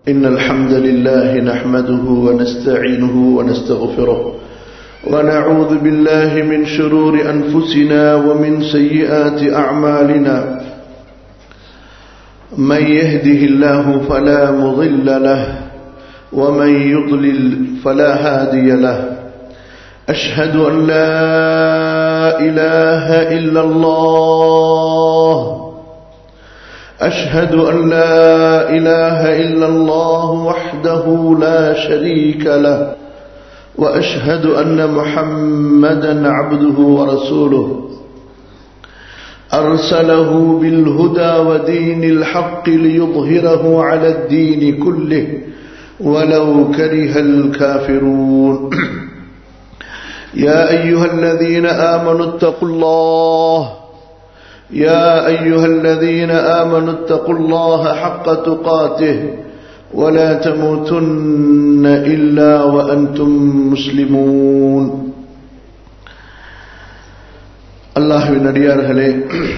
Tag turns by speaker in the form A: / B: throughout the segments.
A: إن الحمد لله نحمده ونستعينه ونستغفره ونعوذ بالله من شرور أنفسنا ومن سيئات أعمالنا من يهده الله فلا مضل له ومن يضلل فلا هادي له أشهد أن لا إله إلا الله أشهد أن لا إله إلا الله وحده لا شريك له وأشهد أن محمدا عبده ورسوله أرسله بالهدى ودين الحق ليظهره على الدين كله ولو كره الكافرون يا أيها الذين آمنوا اتقوا الله يا أيها الذين آمنوا اتقوا الله حق تقاته ولا تموتن إلا وأنتم مسلمون அல்லாஹுவின் அடியார்களே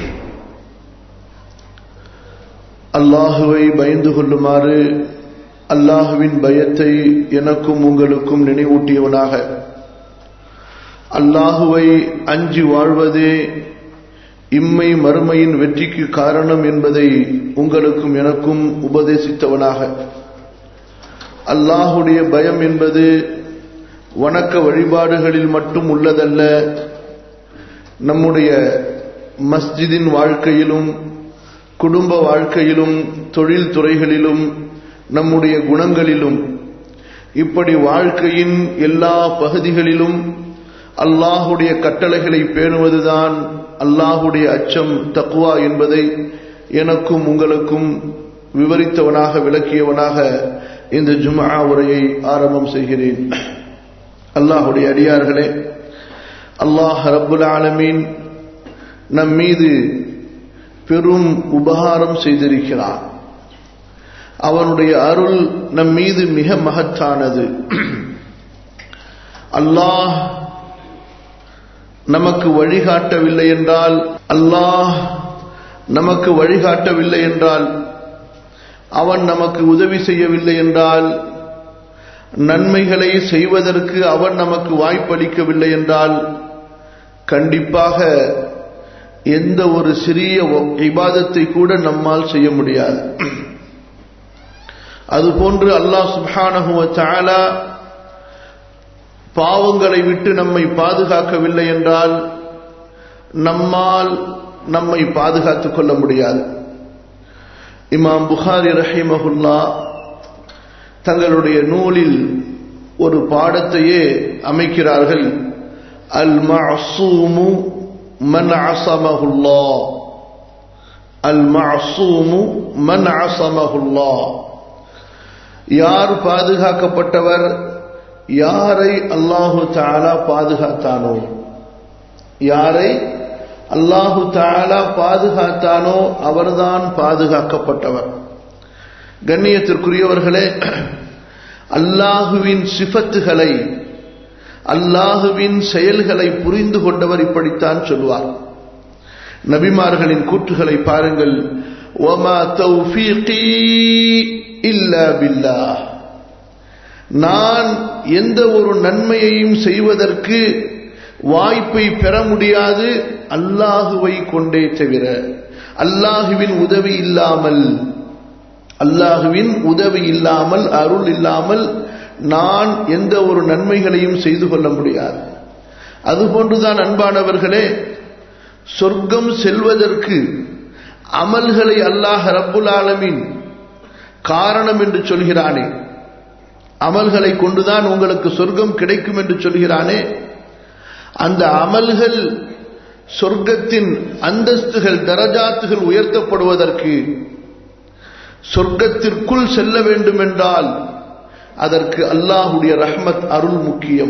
A: அல்லாஹுவை பயந்து கொள்ளுமாறு அல்லாஹுவின் பயத்தை எனக்கும் உங்களுக்கும் நினைவூட்டியவனாக அல்லாஹுவை அஞ்சி வாழ்வதே இம்மை மறுமையின் வெற்றிக்கு காரணம் என்பதை உங்களுக்கும் எனக்கும் உபதேசித்தவனாக அல்லாஹுடைய பயம் என்பது வணக்க வழிபாடுகளில் மட்டும் உள்ளதல்ல நம்முடைய மஸ்ஜிதின் வாழ்க்கையிலும் குடும்ப வாழ்க்கையிலும் தொழில் துறைகளிலும் நம்முடைய குணங்களிலும் இப்படி வாழ்க்கையின் எல்லா பகுதிகளிலும் அல்லாஹுடைய கட்டளைகளை பேணுவதுதான் அல்லாஹுடைய அச்சம் தக்குவா என்பதை எனக்கும் உங்களுக்கும் விவரித்தவனாக விளக்கியவனாக இந்த ஜுமா உரையை ஆரம்பம் செய்கிறேன் அல்லாஹுடைய அடியார்களே அல்லாஹ் ரப்புல் ஆலமீன் நம் மீது பெரும் உபகாரம் செய்திருக்கிறான் அவனுடைய அருள் நம் மீது மிக மகத்தானது அல்லாஹ் நமக்கு வழிகாட்டவில்லை என்றால் அல்லாஹ் நமக்கு வழிகாட்டவில்லை என்றால் அவன் நமக்கு உதவி செய்யவில்லை என்றால் நன்மைகளை செய்வதற்கு அவன் நமக்கு வாய்ப்பளிக்கவில்லை என்றால் கண்டிப்பாக எந்த ஒரு சிறிய இபாதத்தை கூட நம்மால் செய்ய முடியாது அதுபோன்று அல்லாஹ் சுபானகுவ சாலா பாவங்களை விட்டு நம்மை பாதுகாக்கவில்லை என்றால் நம்மால் நம்மை பாதுகாத்துக் கொள்ள முடியாது இமாம் புகாரி ரஹிமஹுல்லா தங்களுடைய நூலில் ஒரு பாடத்தையே அமைக்கிறார்கள் அல் மசூமு மன் அசமஹுல்லா அல் மசூமு மன் அசமஹுல்லா யார் பாதுகாக்கப்பட்டவர் யாரை அல்லாஹு தாலா பாதுகாத்தானோ யாரை அல்லாஹு தாலா பாதுகாத்தானோ அவர்தான் பாதுகாக்கப்பட்டவர் கண்ணியத்திற்குரியவர்களே அல்லாஹுவின் சிஃபத்துகளை அல்லாஹுவின் செயல்களை புரிந்து கொண்டவர் இப்படித்தான் சொல்வார் நபிமார்களின் கூற்றுகளை பாருங்கள் ஒமா தௌஃபீகி இல்லா பில்லாஹ் நான் எந்த ஒரு நன்மையையும் செய்வதற்கு வாய்ப்பை பெற முடியாது அல்லாஹுவை கொண்டே தவிர அல்லாஹுவின் உதவி இல்லாமல் அல்லாஹுவின் உதவி இல்லாமல் அருள் இல்லாமல் நான் எந்த ஒரு நன்மைகளையும் செய்து கொள்ள முடியாது அதுபோன்றுதான் அன்பானவர்களே சொர்க்கம் செல்வதற்கு அமல்களை அல்லாஹ் ரப்புல் ஆலமின் காரணம் என்று சொல்கிறானே அமல்களை கொண்டுதான் உங்களுக்கு சொர்க்கம் கிடைக்கும் என்று சொல்கிறானே அந்த அமல்கள் சொர்க்கத்தின் அந்தஸ்துகள் தரஜாத்துகள் உயர்த்தப்படுவதற்கு சொர்க்கத்திற்குள் செல்ல வேண்டும் என்றால் அதற்கு அல்லாஹுடைய ரஹ்மத் அருள் முக்கியம்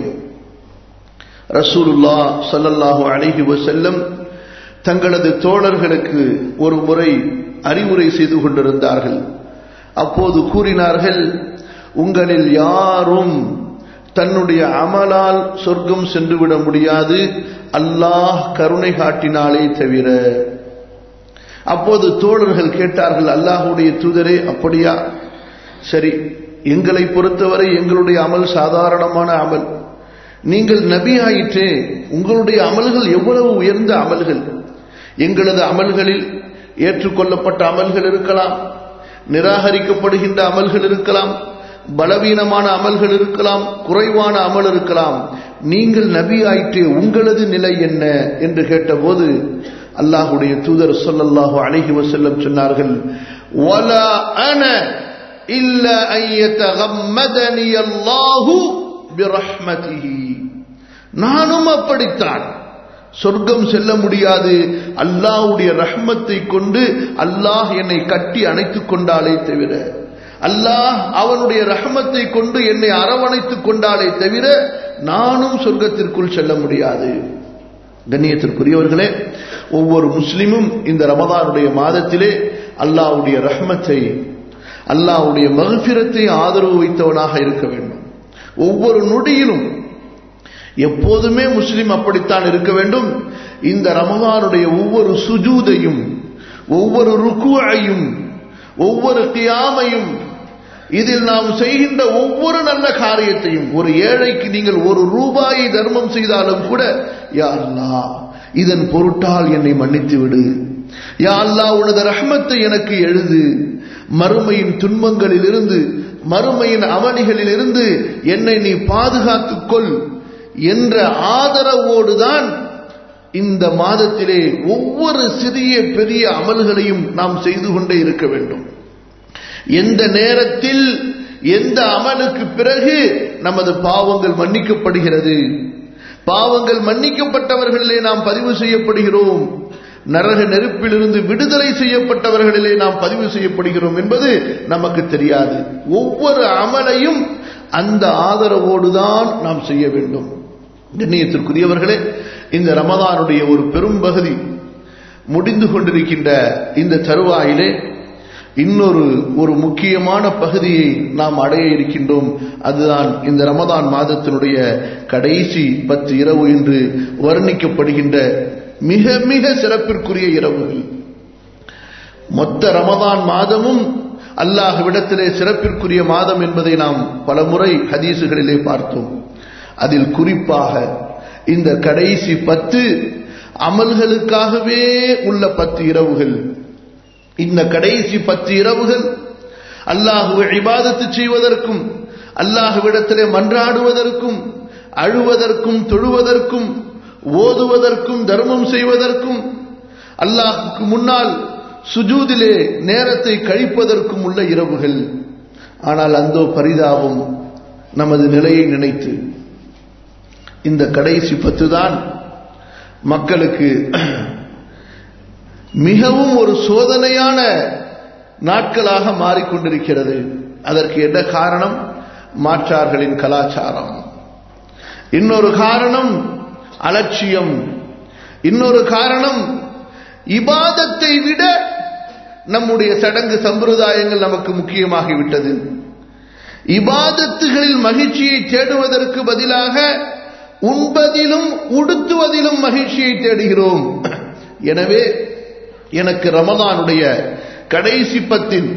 A: ரசூலுல்லா சல்லல்லாஹு அழகி செல்லம் தங்களது தோழர்களுக்கு ஒரு முறை அறிவுரை செய்து கொண்டிருந்தார்கள் அப்போது கூறினார்கள் உங்களில் யாரும் தன்னுடைய அமலால் சொர்க்கம் சென்றுவிட முடியாது அல்லாஹ் கருணை காட்டினாலே தவிர அப்போது தோழர்கள் கேட்டார்கள் அல்லாஹுடைய தூதரே அப்படியா சரி எங்களை பொறுத்தவரை எங்களுடைய அமல் சாதாரணமான அமல் நீங்கள் நபி ஆயிற்றே உங்களுடைய அமல்கள் எவ்வளவு உயர்ந்த அமல்கள் எங்களது அமல்களில் ஏற்றுக்கொள்ளப்பட்ட அமல்கள் இருக்கலாம் நிராகரிக்கப்படுகின்ற அமல்கள் இருக்கலாம் பலவீனமான அமல்கள் இருக்கலாம் குறைவான அமல் இருக்கலாம் நீங்கள் நபி ஆயிற்றே உங்களது நிலை என்ன என்று கேட்டபோது அல்லாஹுடைய தூதர் சொல்லல்லாஹு அழகி வசல்லம் சொன்னார்கள் وَلَا أَنَا إِلَّا أَن يَتَغَمَّدَنِيَ اللَّهُ بِرَحْمَتِهِ நானும் அப்படித்தான் சொர்க்கம் செல்ல முடியாது அல்லாஹ்வுடைய ரஹ்மத்தை கொண்டு அல்லாஹ் என்னை கட்டி அணைத்துக் கொண்டாலே தவிர அல்லாஹ் அவனுடைய ரஹமத்தை கொண்டு என்னை அரவணைத்துக் கொண்டாலே தவிர நானும் சொர்க்கத்திற்குள் செல்ல முடியாது கண்ணியத்திற்குரியவர்களே ஒவ்வொரு முஸ்லிமும் இந்த ரமதானுடைய மாதத்திலே அல்லாஹ்வுடைய ரஹ்மத்தை அல்லாஹ்வுடைய மகபிரத்தை ஆதரவு வைத்தவனாக இருக்க வேண்டும் ஒவ்வொரு நொடியிலும் எப்போதுமே முஸ்லிம் அப்படித்தான் இருக்க வேண்டும் இந்த ரமதானுடைய ஒவ்வொரு சுஜூதையும் ஒவ்வொரு ருக்குவையும் ஒவ்வொரு கியாமையும் இதில் நாம் செய்கின்ற ஒவ்வொரு நல்ல காரியத்தையும் ஒரு ஏழைக்கு நீங்கள் ஒரு ரூபாயை தர்மம் செய்தாலும் கூட யா அல்லாஹ் இதன் பொருட்டால் என்னை மன்னித்து விடு யா அல்லாஹ் உனது ரஹ்மத்தை எனக்கு எழுது மறுமையின் துன்பங்களிலிருந்து மறுமையின் அவனிகளிலிருந்து என்னை நீ பாதுகாத்துக் கொள் என்ற ஆதரவோடுதான் இந்த மாதத்திலே ஒவ்வொரு சிறிய பெரிய அமல்களையும் நாம் செய்து கொண்டே இருக்க வேண்டும் எந்த நேரத்தில் எந்த அமலுக்கு பிறகு நமது பாவங்கள் மன்னிக்கப்படுகிறது பாவங்கள் மன்னிக்கப்பட்டவர்களிலே நாம் பதிவு செய்யப்படுகிறோம் நரக நெருப்பிலிருந்து விடுதலை செய்யப்பட்டவர்களிலே நாம் பதிவு செய்யப்படுகிறோம் என்பது நமக்கு தெரியாது ஒவ்வொரு அமலையும் அந்த ஆதரவோடுதான் நாம் செய்ய வேண்டும் கண்ணியத்திற்குரியவர்களே இந்த ரமதானுடைய ஒரு பெரும் பகுதி முடிந்து கொண்டிருக்கின்ற இந்த தருவாயிலே இன்னொரு ஒரு முக்கியமான பகுதியை நாம் அடைய இருக்கின்றோம் அதுதான் இந்த ரமதான் மாதத்தினுடைய கடைசி பத்து இரவு என்று வர்ணிக்கப்படுகின்ற மிக மிக சிறப்பிற்குரிய இரவுகள் மொத்த ரமதான் மாதமும் அல்லாஹ்விடத்திலே சிறப்பிற்குரிய மாதம் என்பதை நாம் பலமுறை ஹதீசுகளிலே பார்த்தோம் அதில் குறிப்பாக இந்த கடைசி பத்து அமல்களுக்காகவே உள்ள பத்து இரவுகள் இந்த கடைசி பத்து இரவுகள் அல்லாஹுவை இபாதத்து செய்வதற்கும் அல்லாஹுவிடத்திலே மன்றாடுவதற்கும் அழுவதற்கும் தொழுவதற்கும் ஓதுவதற்கும் தர்மம் செய்வதற்கும் அல்லாஹுக்கு முன்னால் சுஜூதிலே நேரத்தை கழிப்பதற்கும் உள்ள இரவுகள் ஆனால் அந்தோ பரிதாபம் நமது நிலையை நினைத்து இந்த கடைசி பத்து தான் மக்களுக்கு மிகவும் ஒரு சோதனையான நாட்களாக மாறிக்கொண்டிருக்கிறது அதற்கு என்ன காரணம் மாற்றார்களின் கலாச்சாரம் இன்னொரு காரணம் அலட்சியம் இன்னொரு காரணம் இபாதத்தை விட நம்முடைய சடங்கு சம்பிரதாயங்கள் நமக்கு முக்கியமாகிவிட்டது இபாதத்துகளில் மகிழ்ச்சியை தேடுவதற்கு பதிலாக உண்பதிலும் உடுத்துவதிலும் மகிழ்ச்சியை தேடுகிறோம் எனவே எனக்கு ரமதானுடைய கடைசி பத்தின்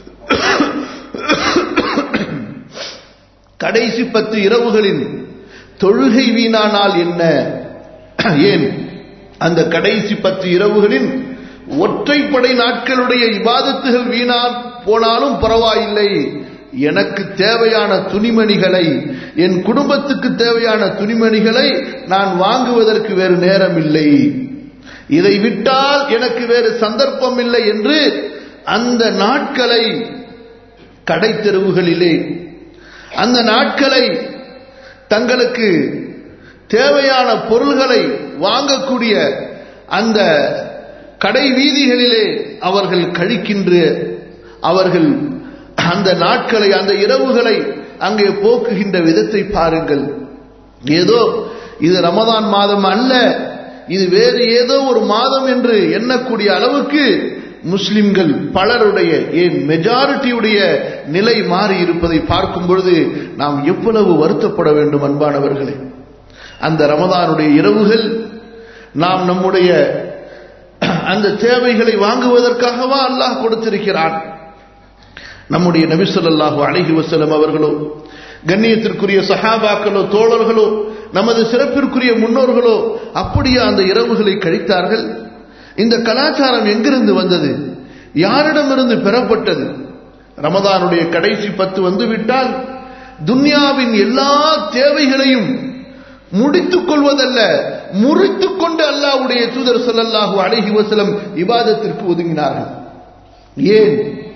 A: கடைசி பத்து இரவுகளின் தொழுகை வீணானால் என்ன ஏன் அந்த கடைசி பத்து இரவுகளின் ஒற்றைப்படை நாட்களுடைய இபாதத்துகள் வீணா போனாலும் பரவாயில்லை எனக்கு தேவையான துணிமணிகளை என் குடும்பத்துக்கு தேவையான துணிமணிகளை நான் வாங்குவதற்கு வேறு நேரம் இல்லை இதை விட்டால் எனக்கு வேறு சந்தர்ப்பம் இல்லை என்று அந்த நாட்களை கடை தெருவுகளிலே அந்த நாட்களை தங்களுக்கு தேவையான பொருள்களை வாங்கக்கூடிய அந்த கடை வீதிகளிலே அவர்கள் கழிக்கின்ற அவர்கள் அந்த நாட்களை அந்த இரவுகளை அங்கே போக்குகின்ற விதத்தை பாருங்கள் ஏதோ இது ரமதான் மாதம் அல்ல இது வேறு ஏதோ ஒரு மாதம் என்று எண்ணக்கூடிய அளவுக்கு முஸ்லிம்கள் பலருடைய ஏன் மெஜாரிட்டியுடைய நிலை மாறி இருப்பதை பார்க்கும் பொழுது நாம் எவ்வளவு வருத்தப்பட வேண்டும் அன்பானவர்களே அந்த ரமதானுடைய இரவுகள் நாம் நம்முடைய அந்த தேவைகளை வாங்குவதற்காகவா அல்லாஹ் கொடுத்திருக்கிறான் நம்முடைய நபிசல்லாஹு அழகி வசலம் அவர்களோ கண்ணியத்திற்குரிய சஹாபாக்களோ தோழர்களோ நமது சிறப்பிற்குரிய முன்னோர்களோ அப்படியே அந்த இரவுகளை கழித்தார்கள் இந்த கலாச்சாரம் எங்கிருந்து வந்தது யாரிடமிருந்து பெறப்பட்டது ரமதானுடைய கடைசி பத்து வந்துவிட்டால் துன்யாவின் எல்லா தேவைகளையும் முடித்துக் கொள்வதல்ல முறித்துக் கொண்டு அல்லாவுடைய தூதர் சொல்லல்லாஹு அழகி வசலம் விவாதத்திற்கு ஒதுங்கினார்கள் ஏன்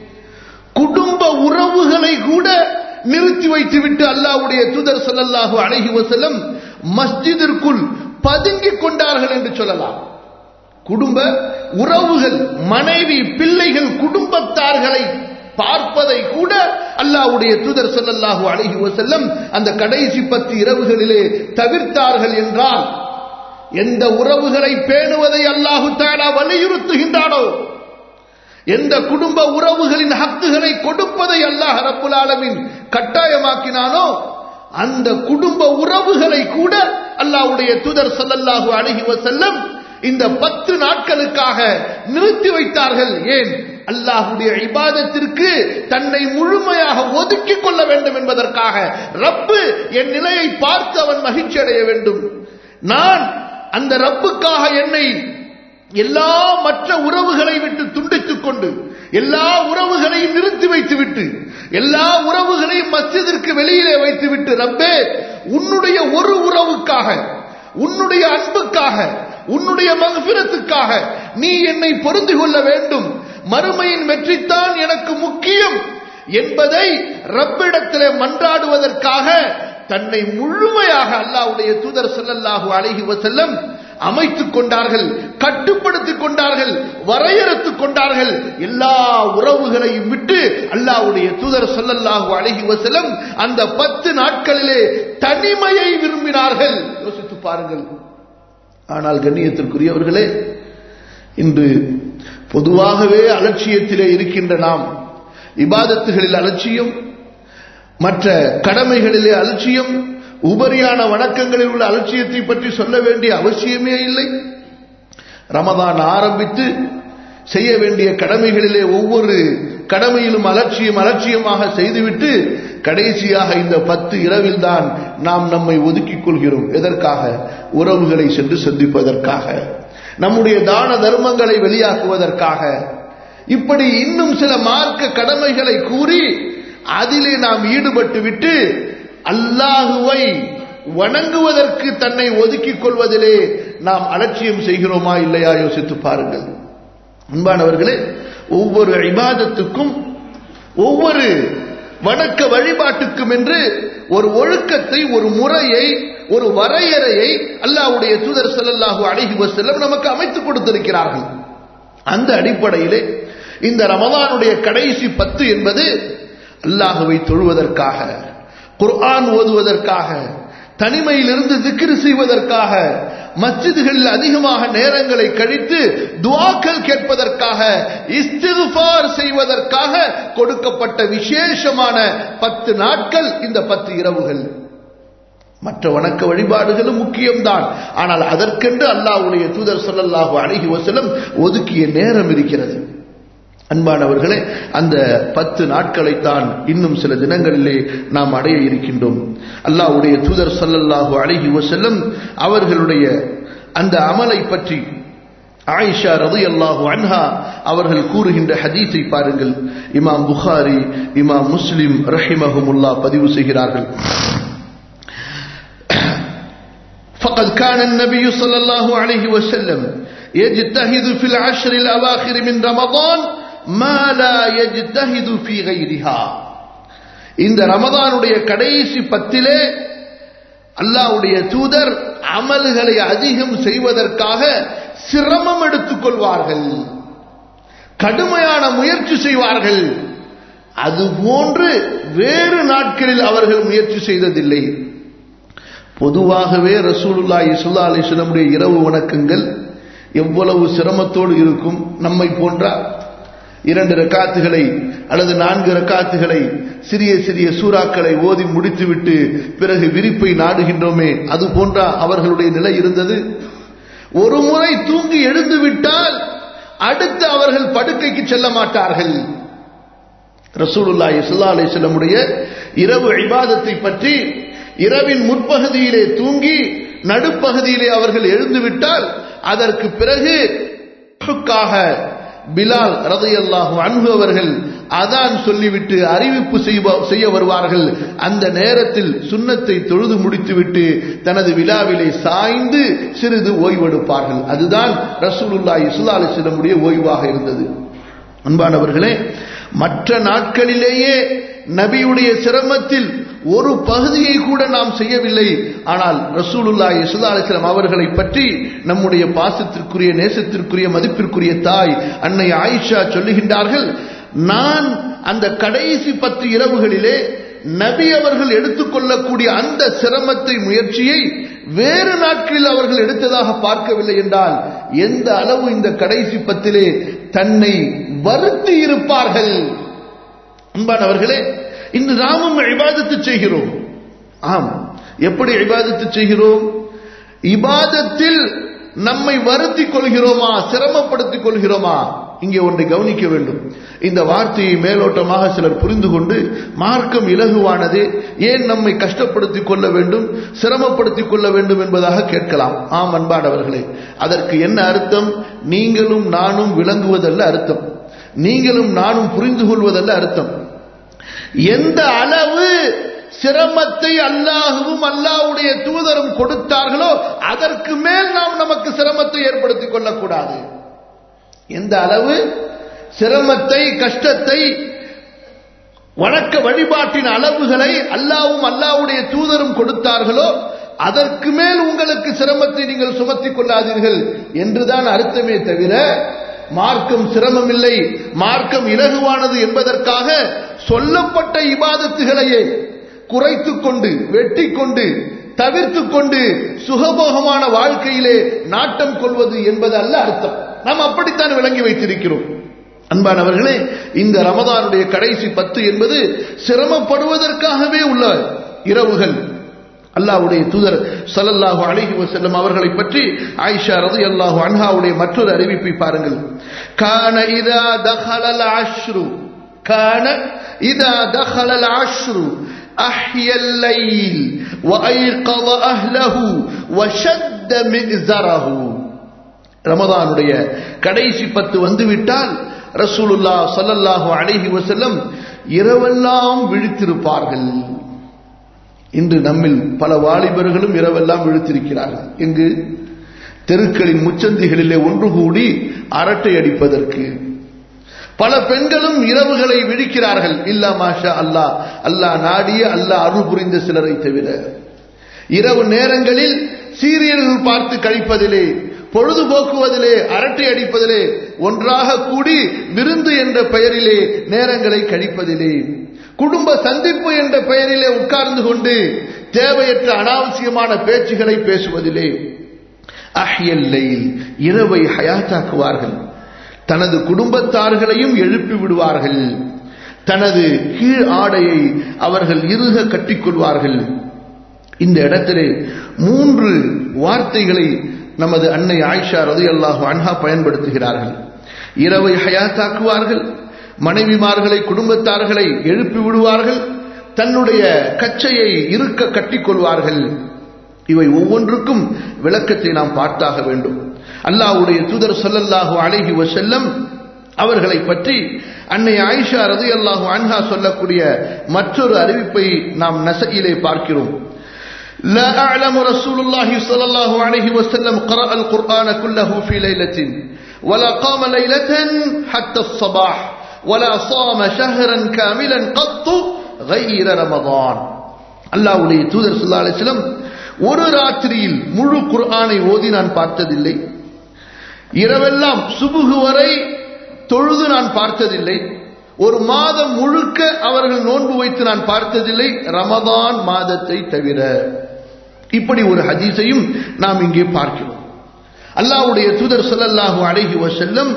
A: குடும்ப உறவுகளை கூட நிறுத்தி வைத்துவிட்டு அல்லாவுடைய தூதர் சொல்லல்லாஹு அழகி வசலம் மஸ்ஜிதிற்குள் பதுங்கிக் கொண்டார்கள் என்று சொல்லலாம் குடும்ப உறவுகள் மனைவி பிள்ளைகள் குடும்பத்தார்களை பார்ப்பதை கூட அல்லாவுடைய தூதர் சொல்லல்லாஹு அழகி வசல்லம் அந்த கடைசி பத்து இரவுகளிலே தவிர்த்தார்கள் என்றால் எந்த உறவுகளை பேணுவதை அல்லாஹு தாலா வலியுறுத்துகின்றானோ எந்த குடும்ப உறவுகளின் ஹக்குகளை கொடுப்பதை அல்லாஹ் ரப்புல் ஆலமின் கட்டாயமாக்கினானோ அந்த குடும்ப உறவுகளை கூட அல்லாஹ்வுடைய தூதர் ஸல்லல்லாஹு அலைஹி வஸல்லம் இந்த பத்து நாட்களுக்காக நிறுத்தி வைத்தார்கள் ஏன் அல்லாஹுடைய இபாதத்திற்கு தன்னை முழுமையாக ஒதுக்கிக் கொள்ள வேண்டும் என்பதற்காக ரப்பு என் நிலையை பார்த்து அவன் மகிழ்ச்சி அடைய வேண்டும் நான் அந்த ரப்புக்காக என்னை எல்லா மற்ற உறவுகளை விட்டு துண்டித்துக் கொண்டு எல்லா உறவுகளையும் நிறுத்தி வைத்துவிட்டு எல்லா உறவுகளையும் மஸ்ஜிதிற்கு வெளியிலே வைத்துவிட்டு ரப்பே உன்னுடைய ஒரு உறவுக்காக உன்னுடைய அன்புக்காக உன்னுடைய மகபிரத்துக்காக நீ என்னை பொருந்து கொள்ள வேண்டும் மறுமையின் வெற்றித்தான் எனக்கு முக்கியம் என்பதை ரப்பிடத்திலே மன்றாடுவதற்காக தன்னை முழுமையாக அல்லாவுடைய தூதர் ஸல்லல்லாஹு அலைஹி வஸல்லம் அமைத்துக் கொண்டார்கள் கட்டுப்படுத்திக் கொண்டார்கள் வரையறுத்துக் கொண்டார்கள் எல்லா உறவுகளையும் விட்டு அல்லாவுடைய தூதர் ஸல்லல்லாஹு அலைஹி வஸல்லம் அந்த பத்து நாட்களிலே தனிமையை விரும்பினார்கள் யோசித்து பாருங்கள் ஆனால் கண்ணியத்திற்குரியவர்களே இன்று பொதுவாகவே அலட்சியத்திலே இருக்கின்ற நாம் இபாதத்துகளில் அலட்சியம் மற்ற கடமைகளிலே அலட்சியம் உபரியான வணக்கங்களில் உள்ள அலட்சியத்தை பற்றி சொல்ல வேண்டிய அவசியமே இல்லை ரமதான் ஆரம்பித்து செய்ய வேண்டிய கடமைகளிலே ஒவ்வொரு கடமையிலும் அலட்சியம் அலட்சியமாக செய்துவிட்டு கடைசியாக இந்த பத்து இரவில் தான் நாம் நம்மை ஒதுக்கிக் கொள்கிறோம் எதற்காக உறவுகளை சென்று சந்திப்பதற்காக நம்முடைய தான தர்மங்களை வெளியாக்குவதற்காக இப்படி இன்னும் சில மார்க்க கடமைகளை கூறி அதிலே நாம் ஈடுபட்டு விட்டு அல்லாஹுவை வணங்குவதற்கு தன்னை ஒதுக்கிக் கொள்வதிலே நாம் அலட்சியம் செய்கிறோமா இல்லையா யோசித்து பாருங்கள் அன்பானவர்களே ஒவ்வொரு இபாதத்துக்கும் ஒவ்வொரு வணக்க வழிபாட்டுக்கும் என்று ஒரு ஒழுக்கத்தை ஒரு முறையை ஒரு வரையறையை அல்லாஹ்வுடைய தூதர் ஸல்லல்லாஹு அலைஹி வஸல்லம் நமக்கு அமைத்துக் கொடுத்திருக்கிறார்கள் அந்த அடிப்படையிலே இந்த ரமதானுடைய கடைசி பத்து என்பது அல்லாஹுவை தொழுவதற்காக குர்ஆன் ஓதுவதற்காக தனிமையிலிருந்து திக்ரு செய்வதற்காக மஸ்ஜிதுகளில் அதிகமாக நேரங்களை கழித்து துவாக்கள் கேட்பதற்காக இஸ்திஃபார் செய்வதற்காக கொடுக்கப்பட்ட விசேஷமான பத்து நாட்கள் இந்த பத்து இரவுகள் மற்ற வணக்க வழிபாடுகளும் முக்கியம்தான் ஆனால் அதற்கென்று அல்லாஹ்வுடைய தூதர் ஸல்லல்லாஹு அலைஹி வஸல்லம் ஒதுக்கிய நேரம் இருக்கிறது அன்பானவர்களே அந்த பத்து நாட்களைத்தான் இன்னும் சில தினங்களிலே நாம் அடைய இருக்கின்றோம் அல்லாஹ்வுடைய தூதர் ஸல்லல்லாஹு அலைஹி வஸல்லம் அவர்களுடைய அந்த அமலை பற்றி ஆயிஷா ரலியல்லாஹு அன்ஹா அவர்கள் கூறுகின்ற ஹதீஸை பாருங்கள் இமாம் புகாரி இமாம் முஸ்லிம் ரஹிமஹுமுல்லா பதிவு செய்கிறார்கள் فقد كان النبي صلى الله عليه وسلم يجتهد في العشر الأواخر من رمضان ما لا يجتهد في غيرها இந்த ரமதானுடைய கடைசி பத்திலே அல்லாஹ்வுடைய தூதர் அமல்களை அதிகம் செய்வதற்காக சிரமம் எடுத்துக் கொள்வார்கள் கடுமையான முயற்சி செய்வார்கள் அதுபோன்று வேறு நாட்களில் அவர்கள் முயற்சி செய்ததில்லை பொதுவாகவே ரசூலுல்லாஹி ஸல்லல்லாஹு அலைஹி வஸல்லமுடைய இரவு வணக்கங்கள் எவ்வளவு சிரமத்தோடு இருக்கும் நம்மை போன்ற இரண்டு ரக்காத்துகளை அல்லது நான்கு ரக்காத்துகளை சிறிய சிறிய சூறாக்களை ஓதி முடித்துவிட்டு பிறகு விரிப்பை நாடுகின்றோமே அது போன்ற அவர்களுடைய நிலை இருந்தது ஒரு முறை தூங்கி எழுந்து விட்டால் அடுத்து அவர்கள் படுக்கைக்கு செல்ல மாட்டார்கள் ரசூலுல்லாஹி ஸல்லல்லாஹு அலைஹி வஸல்லமுடைய இரவு இபாதத்தை பற்றி இரவின் முற்பகுதியிலே தூங்கி நடுப்பகுதியிலே அவர்கள் எழுந்துவிட்டால் அதற்கு பிறகு பிலால் ரதையல்லாஹு அன்பு அவர்கள் அதான் சொல்லிவிட்டு அறிவிப்பு செய்ய வருவார்கள் அந்த நேரத்தில் சுண்ணத்தை தொழுது முடித்துவிட்டு தனது விழாவிலே சாய்ந்து சிறிது ஓய்வெடுப்பார்கள் அதுதான் ரசூலுல்லா இஸ்லா அலிஸ்லமுடைய ஓய்வாக இருந்தது அன்பானவர்களே மற்ற நாட்களிலேயே நபியுடைய சிரமத்தில் ஒரு பகுதியை கூட நாம் செய்யவில்லை ஆனால் ரசூலுல்லா இஸ்லா அலிஸ்லாம் அவர்களை பற்றி நம்முடைய பாசத்திற்குரிய நேசத்திற்குரிய மதிப்பிற்குரிய தாய் அன்னை ஆயிஷா சொல்லுகின்றார்கள் நான் அந்த கடைசி பத்து இரவுகளிலே நபி அவர்கள் எடுத்துக்கொள்ளக்கூடிய அந்த சிரமத்தை முயற்சியை வேறு நாட்களில் அவர்கள் எடுத்ததாக பார்க்கவில்லை என்றால் எந்த அளவு இந்த கடைசி பத்திலே தன்னை வருத்தி இருப்பார்கள் அன்பானவர்களே இன்று நாமும் இபாதத்து செய்கிறோம் ஆம் எப்படி இபாதத்து செய்கிறோம் இபாதத்தில் நம்மை வருத்திக் கொள்கிறோமா சிரமப்படுத்திக் கொள்கிறோமா இங்கே ஒன்றை கவனிக்க வேண்டும் இந்த வார்த்தையை மேலோட்டமாக சிலர் புரிந்து கொண்டு மார்க்கம் இலகுவானது ஏன் நம்மை கஷ்டப்படுத்திக் கொள்ள வேண்டும் சிரமப்படுத்திக் கொள்ள வேண்டும் என்பதாக கேட்கலாம் ஆம் அன்பானவர்களே அதற்கு என்ன அர்த்தம் நீங்களும் நானும் விளங்குவதல்ல அர்த்தம் நீங்களும் நானும் புரிந்து கொள்வதல்ல அர்த்தம் எந்த அளவு சிரமத்தை அல்லாஹுவும் அல்லாஹுடைய தூதரும் கொடுத்தார்களோ அதற்கு மேல் நாம் நமக்கு சிரமத்தை ஏற்படுத்திக் கொள்ளக்கூடாது எந்த அளவு சிரமத்தை கஷ்டத்தை வணக்க வழிபாட்டின் அளவுகளை அல்லாவும் அல்லாவுடைய தூதரும் கொடுத்தார்களோ அதற்கு மேல் உங்களுக்கு சிரமத்தை நீங்கள் சுமத்திக் கொள்ளாதீர்கள் என்றுதான் அர்த்தமே தவிர மார்க்கம் சிரமம் இல்லை மார்க்கம் இலகுவானது என்பதற்காக சொல்லப்பட்ட இபாதத்துகளையே குறைத்துக் கொண்டு வெட்டி கொண்டு தவிர்த்து கொண்டு சுகபோகமான வாழ்க்கையிலே நாட்டம் கொள்வது என்பது அல்ல அர்த்தம் நாம் அப்படித்தான் விளங்கி வைத்திருக்கிறோம் அன்பானவர்களே இந்த ரமதானுடைய கடைசி பத்து என்பது சிரமப்படுவதற்காகவே உள்ள இரவுகள் அல்லாஹ்வுடைய தூதர் ஸல்லல்லாஹு அலைஹி வஸல்லம் அவர்களை பற்றி ஆயிஷா ரலியல்லாஹு அன்ஹாவுடைய மற்றொரு அறிவிப்பை பாருங்கள் கான இதா தഖலல் அஷ்ரு கான இதா தഖலல் அஷ்ரு أحيا الليل وأيقظ أهله وشد مئزره ரமதானுடைய கடைசி பத்து வந்துவிட்டால் ரசூலுல்லா சல்லல்லாஹு அலைஹி வஸல்லம் இரவெல்லாம் விழித்திருப்பார்கள் இன்று நம்மில் பல வாலிபர்களும் இரவெல்லாம் விழித்திருக்கிறார்கள் எங்கு தெருக்களின் முச்சந்திகளிலே ஒன்று கூடி அரட்டை அடிப்பதற்கு பல பெண்களும் இரவுகளை விழிக்கிறார்கள் இல்லா மாஷா அல்லாஹ் அல்லாஹ் நாடிய அல்லாஹ் அருள் புரிந்த சிலரை தவிர இரவு நேரங்களில் சீரியல்கள் பார்த்து கழிப்பதிலே பொழுதுபோக்குவதிலே அரட்டை அடிப்பதிலே ஒன்றாக கூடி விருந்து என்ற பெயரிலே நேரங்களை கழிப்பதிலே குடும்ப சந்திப்பு என்ற பெயரிலே உட்கார்ந்து கொண்டு தேவையற்ற அனாவசியமான பேச்சுகளை பேசுவதிலே அஹ்யல்லையில் இரவை ஹயாத்தாக்குவார்கள் தனது குடும்பத்தார்களையும் எழுப்பி விடுவார்கள் தனது கீழ் ஆடையை அவர்கள் இறுக கட்டிக்கொள்வார்கள் இந்த இடத்திலே மூன்று வார்த்தைகளை நமது அன்னை ஆயிஷா ரதி அல்லாஹு அன்ஹா பயன்படுத்துகிறார்கள் இரவை ஹயாத்தாக்குவார்கள் மனைவிமார்களை குடும்பத்தார்களை எழுப்பி விடுவார்கள் தன்னுடைய கச்சையை இருக்க கட்டிக்கொள்வார்கள் இவை ஒவ்வொன்றுக்கும் விளக்கத்தை நாம் பார்த்தாக வேண்டும் அல்லாஹ்வுடைய தூதர் சொல்லல்லாஹு அலைஹி வசல்லம் அவர்களை பற்றி அன்னை ஆயிஷா ரதி அல்லாஹு அன்ஹா சொல்லக்கூடிய மற்றொரு அறிவிப்பை நாம் நசையிலே பார்க்கிறோம் لا أعلم رسول الله صلى الله عليه وسلم قرأ القرآن كله في ليلة ولا قام ليلة حتى الصباح ولا صام شهرا كاملا قط غير رمضان அல்லாஹ்வுடைய தூதர் ஸல்லல்லாஹு அலைஹி வஸல்லம் ஒரு ராத்திரியில் முழு குர்ஆனை ஓதி நான் பார்த்ததில்லை இரவெல்லாம் சுபுகு வரை தொழுது நான் பார்த்ததில்லை ஒரு மாதம் முழுக்க அவர்கள் நோன்பு வைத்து நான் பார்த்ததில்லை ரமதான் மாதத்தை தவிர இப்படி ஒரு ஹதீஸையும் நாம் இங்கே பார்க்கிறோம் அல்லாஹ்வுடைய தூதர் ஸல்லல்லாஹு அலைஹி வஸல்லம்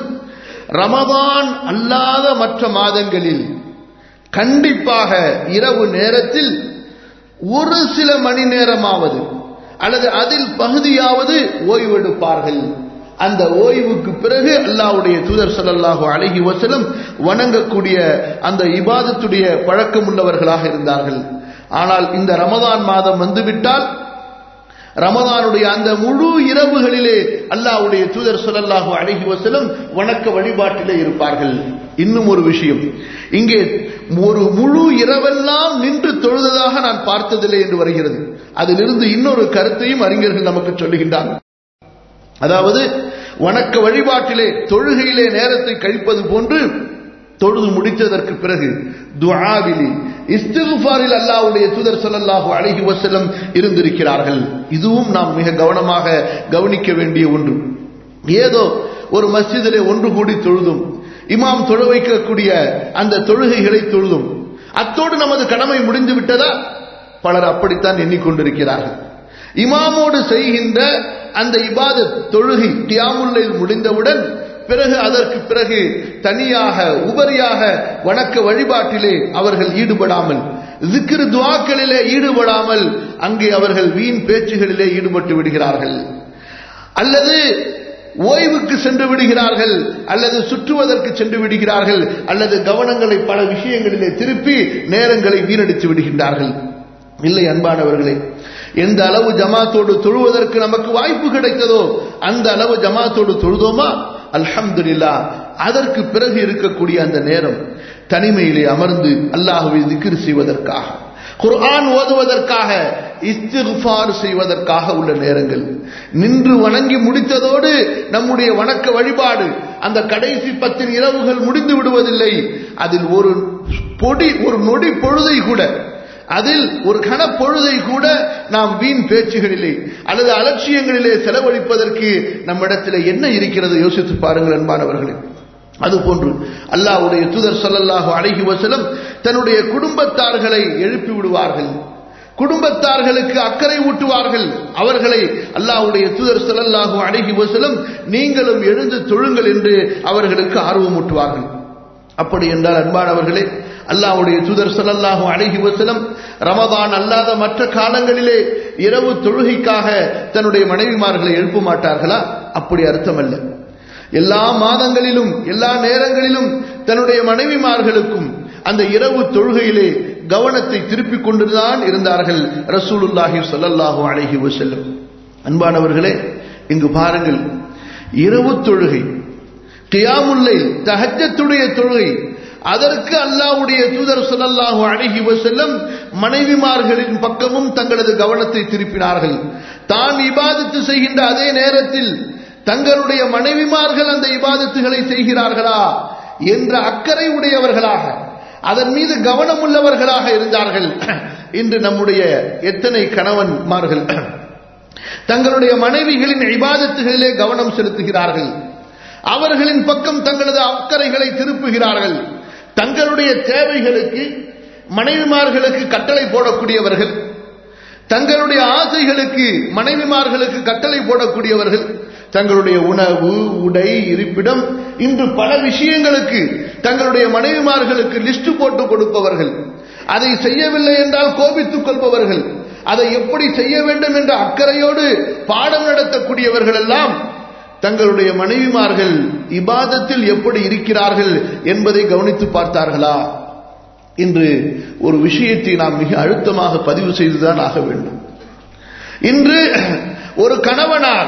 A: ரமதான் அல்லாத மற்ற மாதங்களில் கண்டிப்பாக இரவு நேரத்தில் ஒரு சில மணி நேரமாவது அல்லது அதில் பகுதியாவது ஓய்வெடுப்பார்கள் அந்த ஓய்வுக்கு பிறகு அல்லாஹ்வுடைய தூதர் ஸல்லல்லாஹு அலைஹி வஸல்லம் வணங்கக்கூடிய அந்த இபாதத்துடைய பழக்கம் உள்ளவர்களாக இருந்தார்கள் ஆனால் இந்த ரமதான் மாதம் வந்துவிட்டால் ரமதானுடைய அந்த முழு இரவுகளிலே அல்லாஹ்வுடைய தூதர் ஸல்லல்லாஹு அலைஹி வஸல்லம் வணக்க வழிபாட்டிலே இருப்பார்கள் இன்னும் ஒரு விஷயம் இங்கே ஒரு முழு இரவெல்லாம் நின்று தொழுததாக நான் பார்த்ததில்லை என்று வருகிறது அதிலிருந்து இன்னொரு கருத்தையும் அறிஞர்கள் நமக்கு சொல்லுகின்றார்கள் அதாவது வணக்க வழிபாட்டிலே தொழுகையிலே நேரத்தை கழிப்பது போன்று தொழுது முடித்ததற்கு பிறகு துஆவிலி இஸ்திகுஃபாரில் அல்லாஹ்வுடைய தூதர் ஸல்லல்லாஹு அலைஹி வஸல்லம் இருந்திருக்கிறார்கள் இதுவும் நாம் மிக கவனமாக கவனிக்க வேண்டிய ஒன்று ஏதோ ஒரு மஸ்ஜிதிலே ஒன்று கூடி தொழுதும் இமாம் தொழ வைக்கக்கூடிய அந்த தொழுகைகளை தொழுதும் அத்தோடு நமது கடமை முடிந்து விட்டதா பலர் அப்படித்தான் எண்ணிக்கொண்டிருக்கிறார்கள் இமாமோடு செய்கின்ற அந்த இபாதத் தொழுகை கியாமுல்லைல் முடிந்தவுடன் பிறகு அதற்கு பிறகு தனியாக உபரியாக வணக்க வழிபாட்டிலே அவர்கள் ஈடுபடாமல் ஜிக்ரு துவாக்களிலே ஈடுபடாமல் அங்கே அவர்கள் வீண் பேச்சுகளிலே ஈடுபட்டு விடுகிறார்கள் அல்லது ஓய்வுக்கு சென்று விடுகிறார்கள் அல்லது சுற்றுவதற்கு சென்று விடுகிறார்கள் அல்லது கவனங்களை பல விஷயங்களிலே திருப்பி நேரங்களை வீணடித்து விடுகின்றார்கள் இல்லை அன்பானவர்களே எந்த அளவு ஜமாத்தோடு தொழுவதற்கு நமக்கு வாய்ப்பு கிடைத்ததோ அந்த அளவு ஜமாத்தோடு தொழுதோமா அல்ஹம்துலில்லா அதற்கு பிறகு இருக்கக்கூடிய அந்த நேரம் தனிமையிலே அமர்ந்து அல்லாஹுவை திக்ர் செய்வதற்காக குர்ஆன் ஓதுவதற்காக இஸ்திஃபார் செய்வதற்காக உள்ள நேரங்கள் நின்று வணங்கி முடித்ததோடு நம்முடைய வணக்க வழிபாடு அந்த கடைசி பத்தின் இரவுகள் முடிந்து விடுவதில்லை அதில் ஒரு பொடி ஒரு நொடி பொழுதை கூட அதில் ஒரு கனப்பொழுதை கூட நாம் வீண் பேச்சுகளிலே அல்லது அலட்சியங்களிலே செலவழிப்பதற்கு நம்மிடத்தில் என்ன இருக்கிறது யோசித்து பாருங்கள் அன்பானவர்களே அதுபோன்று அல்லாஹ்வுடைய தூதர் ஸல்லல்லாஹு அலைஹி வஸல்லம் தன்னுடைய குடும்பத்தார்களை எழுப்பி விடுவார்கள் குடும்பத்தார்களுக்கு அக்கறை ஊட்டுவார்கள் அவர்களை அல்லாஹ்வுடைய தூதர் ஸல்லல்லாஹு அலைஹி வஸல்லம் நீங்களும் எழுந்து தொழுங்கள் என்று அவர்களுக்கு ஆர்வமூட்டுவார்கள் அப்படி என்றால் அன்பானவர்களே அல்லாஹ்வுடைய தூதர் ஸல்லல்லாஹு அலைஹி வஸல்லம் ரமதான் அல்லாத மற்ற காலங்களிலே இரவு தொழுகைக்காக தன்னுடைய மனைவிமார்களை எழுப்ப மாட்டார்களா அப்படி அர்த்தமல்ல எல்லா மாதங்களிலும் எல்லா நேரங்களிலும் தன்னுடைய மனைவிமார்களுக்கும் அந்த இரவு தொழுகையிலே கவனத்தை திருப்பிக் கொண்டுதான் இருந்தார்கள் ரசூலுல்லாஹி ஸல்லல்லாஹு அலைஹி வஸல்லம் அன்பானவர்களே இங்கு பாருங்கள் இரவு தொழுகை கியாமுல்லை தஹஜத்துடைய தொழுகை அதற்கு அல்லாஹ்வுடைய தூதர் ஸல்லல்லாஹு அலைஹி வஸல்லம் மனைவிமார்களின் பக்கமும் தங்களது கவனத்தை திருப்பினார்கள் தான் இபாதத்து செய்கின்ற அதே நேரத்தில் தங்களுடைய மனைவிமார்கள் அந்த இபாதத்துகளை செய்கிறார்களா என்ற அக்கறை உடையவர்களாக அதன் மீது கவனம் உள்ளவர்களாக இருந்தார்கள் இன்று நம்முடைய எத்தனை கணவன்மார்கள் தங்களுடைய மனைவிகளின் இபாதத்துகளிலே கவனம் செலுத்துகிறார்கள் அவர்களின் பக்கம் தங்களது அக்கறைகளை திருப்புகிறார்கள் தங்களுடைய தேவைகளுக்கு மனைவிமார்களுக்கு கட்டளை போடக்கூடியவர்கள் தங்களுடைய ஆசைகளுக்கு மனைவிமார்களுக்கு கட்டளை போடக்கூடியவர்கள் தங்களுடைய உணவு உடை இருப்பிடம் இன்று பல விஷயங்களுக்கு தங்களுடைய மனைவிமார்களுக்கு லிஸ்ட் போட்டு கொடுப்பவர்கள் அதை செய்யவில்லை என்றால் கோபித்துக் கொள்பவர்கள் அதை எப்படி செய்ய வேண்டும் என்ற அக்கறையோடு பாடம் நடத்தக்கூடியவர்கள் எல்லாம் தங்களுடைய மனைவிமார்கள் இபாதத்தில் எப்படி இருக்கிறார்கள் என்பதை கவனித்து பார்த்தார்களா இன்று ஒரு விஷயத்தை நாம் மிக அழுத்தமாக பதிவு செய்துதான் ஆக வேண்டும் இன்று ஒரு கணவனால்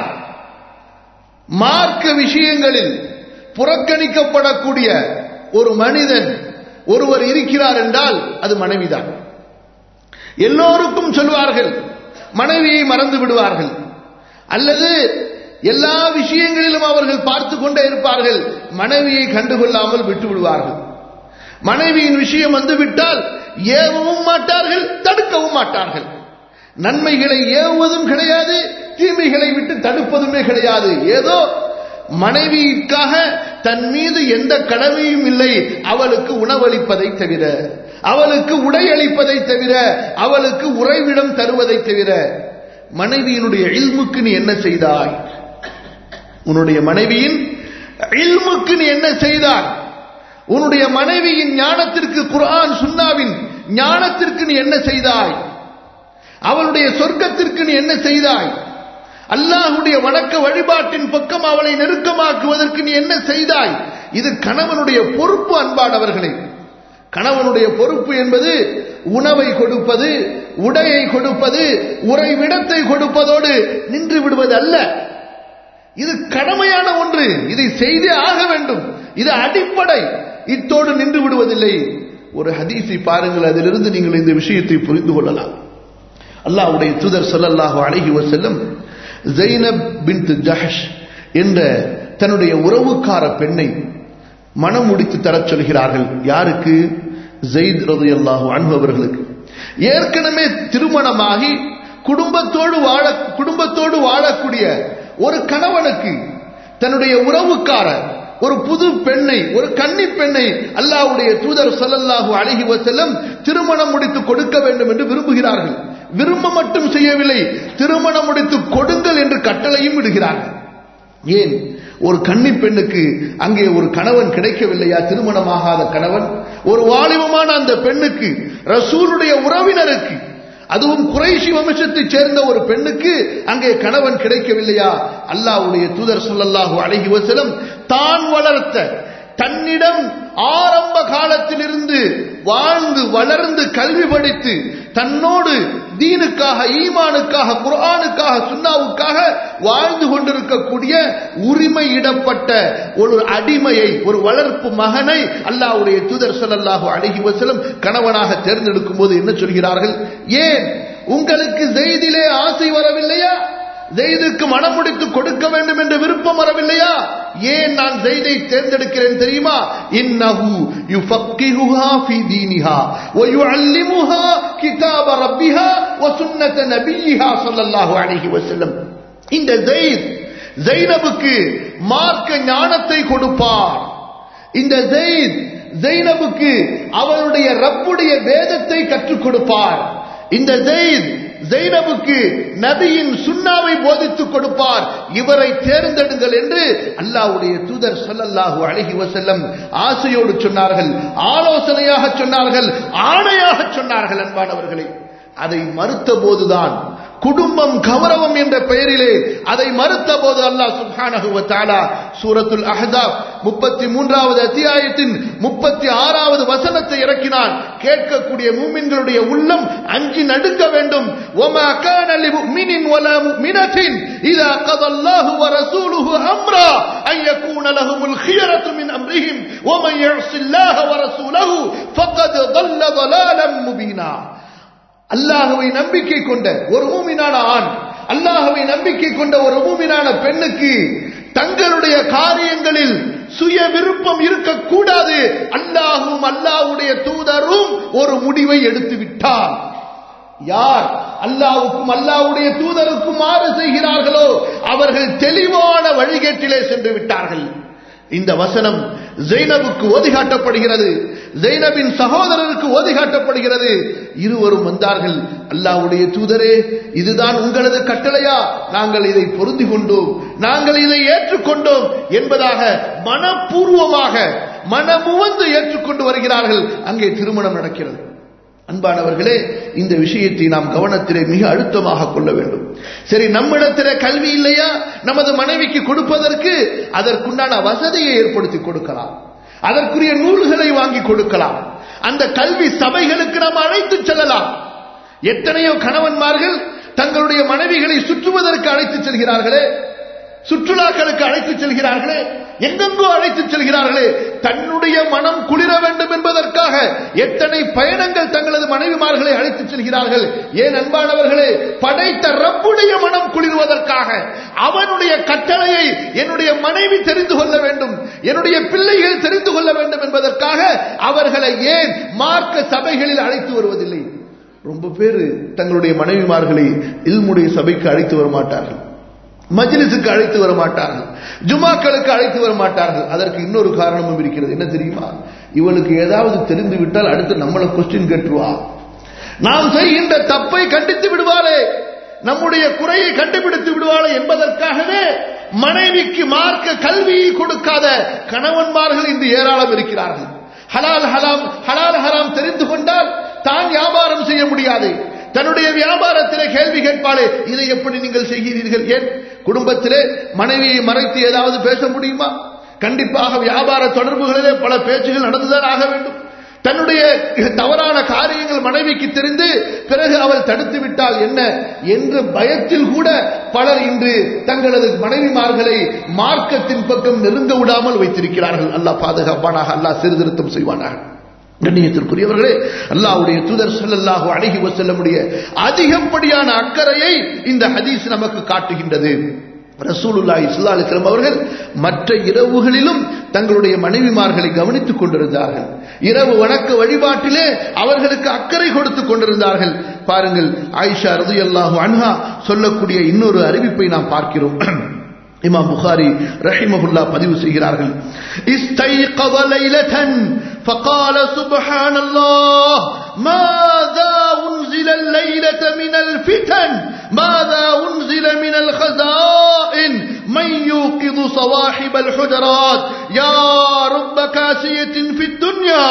A: மார்க்க விஷயங்களில் புறக்கணிக்கப்படக்கூடிய ஒரு மனிதன் ஒருவர் இருக்கிறார் என்றால் அது மனைவிதான் எல்லோருக்கும் சொல்வார்கள் மனைவியை மறந்து விடுவார்கள் அல்லது எல்லா விஷயங்களிலும் அவர்கள் பார்த்து கொண்டே இருப்பார்கள் மனைவியை கண்டுகொள்ளாமல் விட்டு விடுவார்கள் மனைவியின் விஷயம் வந்துவிட்டால் ஏவவும் மாட்டார்கள் தடுக்கவும் மாட்டார்கள் நன்மைகளை ஏவுவதும் கிடையாது தீமைகளை விட்டு தடுப்பதுமே கிடையாது ஏதோ மனைவிக்காக தன் மீது எந்த கடமையும் இல்லை அவளுக்கு உணவளிப்பதை தவிர அவளுக்கு உடை அளிப்பதை தவிர அவளுக்கு உறைவிடம் தருவதை தவிர மனைவியினுடைய இல்முக்கு நீ என்ன செய்தாய் உன்னுடைய மனைவியின் இல்முக்கு நீ என்ன செய்தாய் உன்னுடைய மனைவியின் ஞானத்திற்கு குர்ஆன் சுன்னாவின் ஞானத்திற்கு நீ என்ன செய்தாய் அவளுடைய சொர்க்கத்திற்கு நீ என்ன செய்தாய் அல்லாஹுடைய வணக்க வழிபாட்டின் பக்கம் அவளை நெருக்கமாக்குவதற்கு நீ என்ன செய்தாய் இது கணவனுடைய பொறுப்பு அன்பானவர்களே கணவனுடைய பொறுப்பு என்பது உணவை கொடுப்பது உடையை கொடுப்பது உறைவிடத்தை கொடுப்பதோடு நின்று விடுவது அல்ல இது கடமையான ஒன்று இதை செய்தே ஆக வேண்டும் இது அடிப்படை இத்தோடு நின்று விடுவதில்லை ஒரு ஹதீஸை பாருங்கள் அதிலிருந்து நீங்கள் இந்த விஷயத்தை புரிந்து கொள்ளலாம் அல்லாஹ்வுடைய தூதர் ஸல்லல்லாஹு அலைஹி வஸல்லம் ஜைனப் பின்த் ஜஹஷ் என்ற தன்னுடைய உறவுக்கார பெண்ணை மனம் முடித்து தரச் சொல்கிறார்கள் யாருக்கு ஜெயித் ரலியல்லாஹு அன்ஹு அவர்களுக்கு ஏற்கனவே திருமணமாகி குடும்பத்தோடு வாழ குடும்பத்தோடு வாழக்கூடிய ஒரு கணவனுக்கு தன்னுடைய உறவுக்கார ஒரு புது பெண்ணை ஒரு கன்னி பெண்ணை அல்லாஹ்வுடைய தூதர் ஸல்லல்லாஹு அலைஹி வஸல்லம் திருமணம் முடித்து கொடுக்க வேண்டும் என்று விரும்புகிறார்கள் விரும்ப மட்டும் செய்யவில்லை திருமணம் முடித்து கொடுங்கள் என்று கட்டளையும் இடுகிறார்கள் ஏன் ஒரு கன்னி பெண்ணுக்கு அங்கே ஒரு கணவன் கிடைக்கவில்லையா திருமணமாகாத கணவன் ஒரு வாலிபமான அந்த பெண்ணுக்கு ரசூலுடைய உறவினருக்கு அதுவும் குறைஷி வம்சத்தைச் சேர்ந்த ஒரு பெண்ணுக்கு அங்கே கணவன் கிடைக்கவில்லையா அல்லாஹ்வுடைய தூதர் ஸல்லல்லாஹு அலைஹி வஸல்லம் தான் வளர்த்த தன்னிடம் ஆரம்ப காலத்திலிருந்து வாழ்ந்து வளர்ந்து கல்வி படித்து தன்னோடு தீனுக்காக ஈமானுக்காக குர்ஆனுக்காக சுன்னாவுக்காக வாழ்ந்து கொண்டிருக்கக்கூடிய உரிமையிடப்பட்ட ஒரு அடிமையை ஒரு வளர்ப்பு மகனை அல்லாஹ்வுடைய தூதர் ஸல்லல்லாஹு அலைஹி வஸல்லம் கணவனாக தேர்ந்தெடுக்கும் போது என்ன சொல்கிறார்கள் ஏன் உங்களுக்கு செய்திலே ஆசை வரவில்லையா ஜெய்துக்கு மனம் முடித்து கொடுக்க வேண்டும் என்ற விருப்பம் வரவில்லையா ஏன் நான் ஜெய்தை தேர்ந்தெடுக்கிறேன் தெரியுமா இன்னஹு யுஃபக்கிஹுஹா ஃபீ தீனிஹா வ யுஅல்லிமுஹா கிதாப ரப்பிஹா வ சுன்னத நபியிஹா ஸல்லல்லாஹு அலைஹி வஸல்லம் இந்த ஜெயித் ஜெய்னபுக்கு மார்க்க ஞானத்தை கொடுப்பார் இந்த ஜெயித் ஜெய்னபுக்கு அவளுடைய ரப்புடைய வேதத்தை கற்றுக் கொடுப்பார் இந்த ஜெயித் ஜெய்னபுக்கு நபியின் சுண்ணாவை போதித்துக் கொடுப்பார் இவரை தேர்ந்தெடுங்கள் என்று அல்லாஹ்வுடைய தூதர் ஸல்லல்லாஹு அலைஹி வஸல்லம் ஆசையோடு சொன்னார்கள் ஆலோசனையாக சொன்னார்கள் ஆணையாக சொன்னார்கள் அன்பானவர்களே அதை மறுத்த போதுதான் குடும்பம் கௌரவம் என்ற பெயரிலே அதை மறுத்த போது அல்லாஹ் சுப்ஹானஹு வ தஆலா சூரத்துல் அஹ்ஸாப் 33வது அத்தியாயத்தின் 36வது வசனத்தை இறக்கினான் கேட்கக்கூடிய மூமின்களுடைய உள்ளம் அஞ்சி நடுங்க வேண்டும் வமா கான லிமுமினின் வலா முமினத்தின் இதா கதல்லாஹு வ ரசூலுஹு அம்ரா அன் யகூன லஹுமுல் خيرة من أمرهم ومن يعص الله ورسوله فقد ضل ضلالا مبينا அல்லாஹுவை நம்பிக்கை கொண்ட ஒரு மூமினான ஆண் அல்லாஹுவை நம்பிக்கை கொண்ட ஒரு மூமினான பெண்ணுக்கு தங்களுடைய காரியங்களில் சுய விருப்பம் இருக்கக்கூடாது அல்லாஹும் அல்லாஹ்வுடைய தூதரும் ஒரு முடிவை எடுத்து விட்டார் யார் அல்லாவுக்கும் அல்லாவுடைய தூதருக்கும் மாறு செய்கிறார்களோ அவர்கள் தெளிவான வழிகேட்டிலே சென்று விட்டார்கள் இந்த வசனம் ஜெய்னபுக்கு ஓதிகாட்டப்படுகிறது ஜெய்னபின் சகோதரருக்கு ஓதிகாட்டப்படுகிறது இருவரும் வந்தார்கள் அல்லாவுடைய தூதரே இதுதான் உங்களது கட்டளையா நாங்கள் இதை பொருந்தி கொண்டோம் நாங்கள் இதை ஏற்றுக்கொண்டோம் என்பதாக மனப்பூர்வமாக மனமுவந்து ஏற்றுக்கொண்டு வருகிறார்கள் அங்கே திருமணம் நடக்கிறது அன்பானவர்களே இந்த விஷயத்தை நாம் கவனத்திலே மிக அழுத்தமாக கொள்ள வேண்டும் சரி நம்மிடத்திலே கல்வி இல்லையா நமது மனைவிக்கு கொடுப்பதற்கு அதற்குண்டான வசதியை ஏற்படுத்தி கொடுக்கலாம் அதற்குரிய நூல்களை வாங்கி கொடுக்கலாம் அந்த கல்வி சபைகளுக்கு நாம் அழைத்து செல்லலாம் எத்தனையோ கணவன்மார்கள் தங்களுடைய மனைவிகளை சுற்றுவதற்கு அழைத்து செல்கிறார்களே சுற்றுலாக்களுக்கு அழைத்து செல்கிறார்களே எங்கெங்கோ அழைத்து செல்கிறார்களே தன்னுடைய மனம் குளிர வேண்டும் என்பதற்காக எத்தனை பயணங்கள் தங்களது மனைவிமார்களை அழைத்து செல்கிறார்கள் ஏன் அன்பானவர்களே படைத்த ரப்புடைய மனம் குளிர்வதற்காக அவனுடைய கட்டளையை என்னுடைய மனைவி தெரிந்து கொள்ள வேண்டும் என்னுடைய பிள்ளைகள் தெரிந்து கொள்ள வேண்டும் என்பதற்காக அவர்களை ஏன் மார்க்க சபைகளில் அழைத்து வருவதில்லை ரொம்ப பேர் தங்களுடைய மனைவிமார்களை இல்முடைய சபைக்கு அழைத்து வர மாட்டார்கள் மஜ்லிஸுக்கு அழைத்து வர மாட்டார்கள் ஜுமாக்களுக்கு அழைத்து வர மாட்டார்கள் அதற்கு இன்னொரு காரணமும் இருக்கிறது என்ன தெரியுமா இவளுக்கு ஏதாவது தெரிந்து விட்டால் அடுத்து நம்மளை கொஸ்டின் கேட்டுருவா நாம் செய்கின்ற தப்பை கண்டித்து விடுவாளே நம்முடைய குறையை கண்டுபிடித்து விடுவாளே என்பதற்காகவே மனைவிக்கு மார்க்க கல்வியை கொடுக்காத கணவன்மார்கள் இன்று ஏராளம் இருக்கிறார்கள் ஹலால் ஹலாம் ஹலால் ஹராம் தெரிந்து கொண்டால் தான் வியாபாரம் செய்ய முடியாது தன்னுடைய வியாபாரத்திலே கேள்வி கேட்பாளே இதை எப்படி நீங்கள் செய்கிறீர்கள் ஏன் குடும்பத்திலே மனைவியை மறைத்து ஏதாவது பேச முடியுமா கண்டிப்பாக வியாபார தொடர்புகளிலே பல பேச்சுகள் நடந்துதான் ஆக வேண்டும் தன்னுடைய தவறான காரியங்கள் மனைவிக்கு தெரிந்து பிறகு அவள் தடுத்து விட்டால் என்ன என்ற பயத்தில் கூட பலர் இன்று தங்களது மனைவிமார்களை மார்க்கத்தின் பக்கம் நெருங்க விடாமல் வைத்திருக்கிறார்கள் அல்லாஹ் பாதுகாப்பானாக அல்லாஹ் சீர்திருத்தம் செய்வானாக கண்ணியத்திற்குரியவர்களே அல்லாஹ்வுடைய தூதர் ஸல்லல்லாஹு அலைஹி வஸல்லமுடைய அதிகப்படியான அக்கறையை இந்த ஹதீஸ் நமக்கு காட்டுகின்றது ரசூலுல்லாஹி ஸல்லல்லாஹு அலைஹி வஸல்லம் அவர்கள் மற்ற இரவுகளிலும் தங்களுடைய மனைவிமார்களை கவனித்துக் கொண்டிருந்தார்கள் இரவு வணக்க வழிபாட்டிலே அவர்களுக்கு அக்கறை கொடுத்துக் கொண்டிருந்தார்கள் பாருங்கள் ஆயிஷா ரலியல்லாஹு அன்ஹா சொல்லக்கூடிய இன்னொரு அறிவிப்பை நாம் பார்க்கிறோம் இமாம் புகாரி ரஹிமஹுல்லா பதிவு செய்கிறார்கள் استيقظ ليلة فقال سبحان الله ماذا أنزل الليلة من الفتن ماذا أنزل من الخزائن من يوقظ صواحب الحجرات يا رب كاسية في الدنيا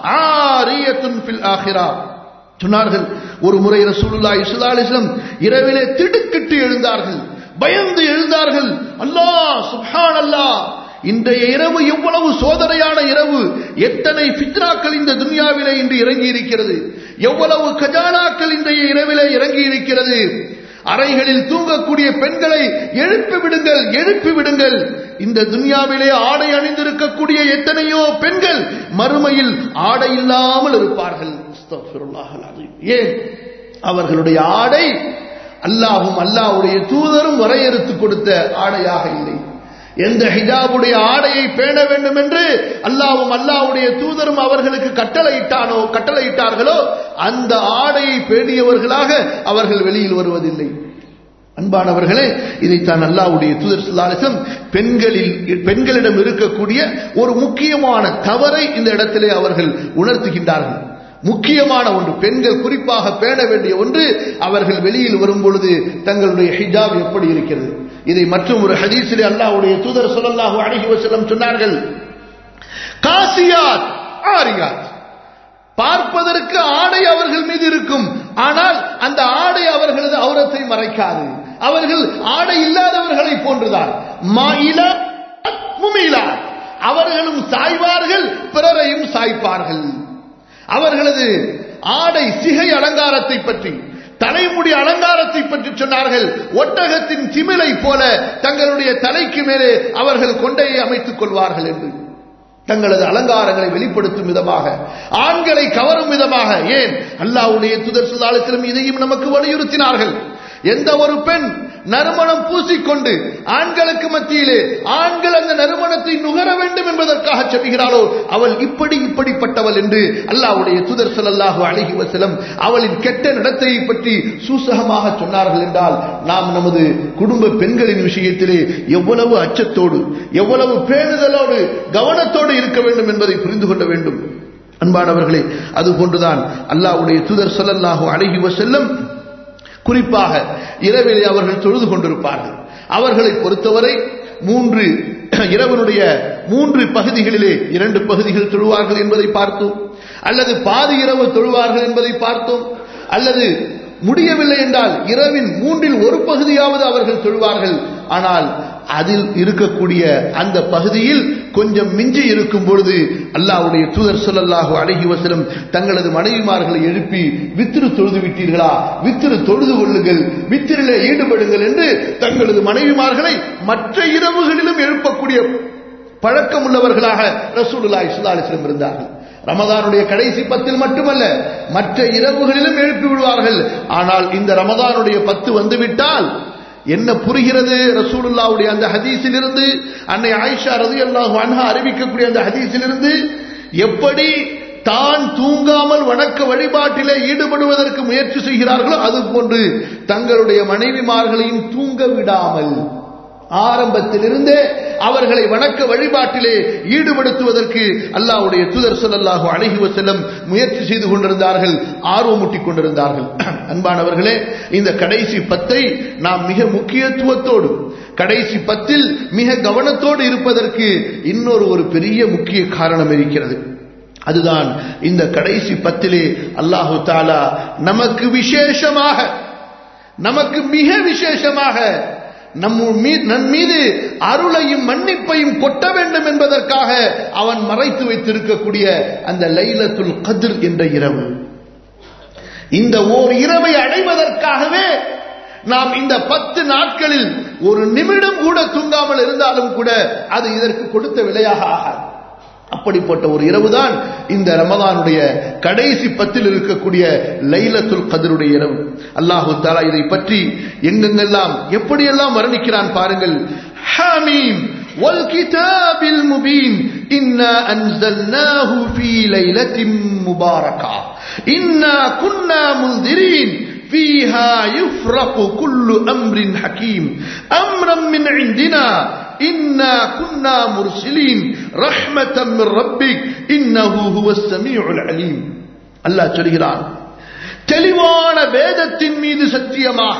A: عارية في الآخرة சொன்னார்கள் ஒரு முறை ரசூலுல்லாஹி ஸல்லல்லாஹு அலைஹி வஸல்லம் இரவிலே திடுக்கிட்டு எழுந்தார்கள் பயந்து எழுந்தார்கள் அல்லாஹ் சுப்ஹான் அல்லாஹ் இன்றைய இரவு எவ்வளவு சோதனையான இரவு எத்தனை ஃபித்னாக்கள் இந்த துன்யாவிலே இன்று இறங்கி இருக்கிறது எவ்வளவு கஜானாக்கள் இன்றைய இரவிலே இறங்கி இருக்கிறது அறைகளில் தூங்கக்கூடிய பெண்களை எழுப்பி விடுங்கள் எழுப்பி விடுங்கள் இந்த துன்யாவிலே ஆடை அணிந்திருக்கக்கூடிய எத்தனையோ பெண்கள் மறுமையில் ஆடை இல்லாமல் இருப்பார்கள் அஸ்தக்ஃபிருல்லாஹ் அல்-அஸீம். ஏன் அவர்களுடைய ஆடை அல்லாஹும் அல்லாஹ்வுடைய தூதரும் வரையறுத்து கொடுத்த ஆடையாக இல்லை எந்த ஹிஜாபுடைய ஆடையை பேண வேண்டும் என்று அல்லாஹ்வும் அல்லாஹ்வுடைய தூதரும் அவர்களுக்கு கட்டளையிட்டானோ கட்டளையிட்டார்களோ அந்த ஆடையை பேணியவர்களாக அவர்கள் வெளியில் வருவதில்லை அன்பானவர்களே இதைத்தான் அல்லாஹ்வுடைய தூதர் சுல்லாலிசம் பெண்களில் பெண்களிடம் இருக்கக்கூடிய ஒரு முக்கியமான தவறை இந்த இடத்திலே அவர்கள் உணர்த்துகின்றார்கள் முக்கியமான ஒன்று பெண்கள் குறிப்பாக பேண வேண்டிய ஒன்று அவர்கள் வெளியில் வரும் பொழுது தங்களுடைய ஹிஜாப் எப்படி இருக்கிறது இதை மற்றும் ஒரு ஹதீஸிலே அல்லாஹ்வுடைய தூதர் ஸல்லல்லாஹு அலைஹி வஸல்லம் சொன்னார்கள் காசியாத் ஆரியாத் பார்ப்பதற்கு ஆடை அவர்கள் மீது இருக்கும் ஆனால் அந்த ஆடை அவர்களது அவுரத்தை மறைக்காது அவர்கள் ஆடை இல்லாதவர்களை போன்றுதான் மாயிலா முமீலா அவர்களும் சாய்வார்கள் பிறரையும் சாய்ப்பார்கள் அவர்களது ஆடை சிகை அலங்காரத்தை பற்றி தலைமுடி அலங்காரத்தை பற்றி சொன்னார்கள் ஒட்டகத்தின் திமிலை போல தங்களுடைய தலைக்கு மேலே அவர்கள் கொண்டையை அமைத்துக் கொள்வார்கள் என்று தங்களது அலங்காரங்களை வெளிப்படுத்தும் விதமாக ஆண்களை கவரும் விதமாக ஏன் அல்லாஹ்வுடைய துதர் சுல்லாலத்திலும் இதையும் நமக்கு வலியுறுத்தினார்கள் எந்த ஒரு பெண் நறுமணம் பூசிக்கொண்டு ஆண்களுக்கு மத்தியிலே ஆண்கள் அந்த நறுமணத்தை நுகர வேண்டும் என்பதற்காக சொல்கிறாளோ அவள் இப்படி இப்படிப்பட்டவள் என்று அல்லாஹ்வுடைய துதர் ஸல்லல்லாஹு அலைஹி வஸல்லம் அவளின் கெட்ட நடத்தையை பற்றி சூசகமாக சொன்னார்கள் என்றால் நாம் நமது குடும்ப பெண்களின் விஷயத்திலே எவ்வளவு அச்சத்தோடு எவ்வளவு பேணுதலோடு கவனத்தோடு இருக்க வேண்டும் என்பதை புரிந்து கொள்ள வேண்டும் அன்பானவர்களே அதுபோன்றுதான் அல்லாஹ்வுடைய தூதர் ஸல்லல்லாஹு அலைஹி வஸல்லம் குறிப்பாக இரவிலே அவர்கள் தொழுது கொண்டிருப்பார்கள் அவர்களை பொறுத்தவரை மூன்று இரவனுடைய மூன்று பகுதிகளிலே இரண்டு பகுதிகள் தொழுவார்கள் என்பதை பார்த்தோம் அல்லது பாதி இரவு தொழுவார்கள் என்பதை பார்த்தோம் அல்லது முடியவில்லை என்றால் இரவின் மூன்றில் ஒரு பகுதியாவது அவர்கள் தொழுவார்கள் ஆனால் அதில் இருக்கக்கூடிய அந்த பகுதியில் கொஞ்சம் மிஞ்சி இருக்கும் பொழுது அல்லாஹ்வுடைய தூதர் சொல்லல்லாஹு அழகி வசலம் தங்களது மனைவிமார்களை எழுப்பி வித்திரு தொழுது விட்டீர்களா வித்திரு தொழுது கொள்ளுங்கள் வித்திரிலே ஈடுபடுங்கள் என்று தங்களது மனைவிமார்களை மற்ற இரவுகளிலும் எழுப்பக்கூடிய பழக்கம் உள்ளவர்களாக ரசூலுல்லாஹி ஸல்லல்லாஹு அலைஹி வஸல்லம் இருந்தார்கள் ரமதானுடைய கடைசி பத்தில் மட்டுமல்ல மற்ற இரவுகளிலும் எழுப்பி விடுவார்கள் ஆனால் இந்த ரமதானுடைய பத்து வந்துவிட்டால் என்ன புரிகிறது ரசூலுல்லாவுடைய அந்த ஹதீஸில் இருந்து அன்னை ஆயிஷா ரலியல்லாஹு அன்ஹா அறிவிக்கக்கூடிய அந்த ஹதீஸில் இருந்து எப்படி தான் தூங்காமல் வணக்க வழிபாட்டிலே ஈடுபடுவதற்கு முயற்சி செய்கிறார்களோ அது போன்று தங்களுடைய மனைவிமார்களையும் தூங்க விடாமல் ஆரம்பத்திலிருந்தே அவர்களை வணக்க வழிபாட்டிலே ஈடுபடுத்துவதற்கு அல்லாஹ்வுடைய தூதர் ஸல்லல்லாஹு அலைஹி வஸல்லம் முயற்சி செய்து கொண்டிருந்தார்கள் ஆர்வமூட்டிக் கொண்டிருந்தார்கள் அன்பானவர்களே இந்த கடைசி பத்தை நாம் மிக முக்கியத்துவத்தோடு கடைசி பத்தில் மிக கவனத்தோடு இருப்பதற்கு இன்னொரு ஒரு பெரிய முக்கிய காரணம் இருக்கிறது அதுதான் இந்த கடைசி பத்திலே அல்லாஹு தாலா நமக்கு விசேஷமாக நமக்கு மிக விசேஷமாக நம் நம் மீது அருளையும் மன்னிப்பையும் கொட்ட வேண்டும் என்பதற்காக அவன் மறைத்து வைத்திருக்கக்கூடிய அந்த லைலத்துல் கதிர் என்ற இரவு இந்த ஓர் இரவை அடைவதற்காகவே நாம் இந்த பத்து நாட்களில் ஒரு நிமிடம் கூட தூங்காமல் இருந்தாலும் கூட அது இதற்கு கொடுத்த விலையாக ஆகாது அப்படிப்பட்ட ஒரு இரவுதான் இந்த ரமதானுடைய கடைசி பத்தில் இருக்கக்கூடிய லைலத்துல் கதருடைய இரவு அல்லாஹு தாலா இதை பற்றி எங்கெங்கெல்லாம் எப்படியெல்லாம் வர்ணிக்கிறான் பாருங்கள் ஹாமீம் والكتاب المبين إنا أنزلناه في ليلة مباركة إنا كنا منذرين فيها يفرق كل أمر حكيم أمرا من عندنا إنا كنا مرسلين رحمة من ربك إنه هو السميع العليم الله சொல்கிறான் தெளிவான வேதத்தின் மீது சத்தியமாக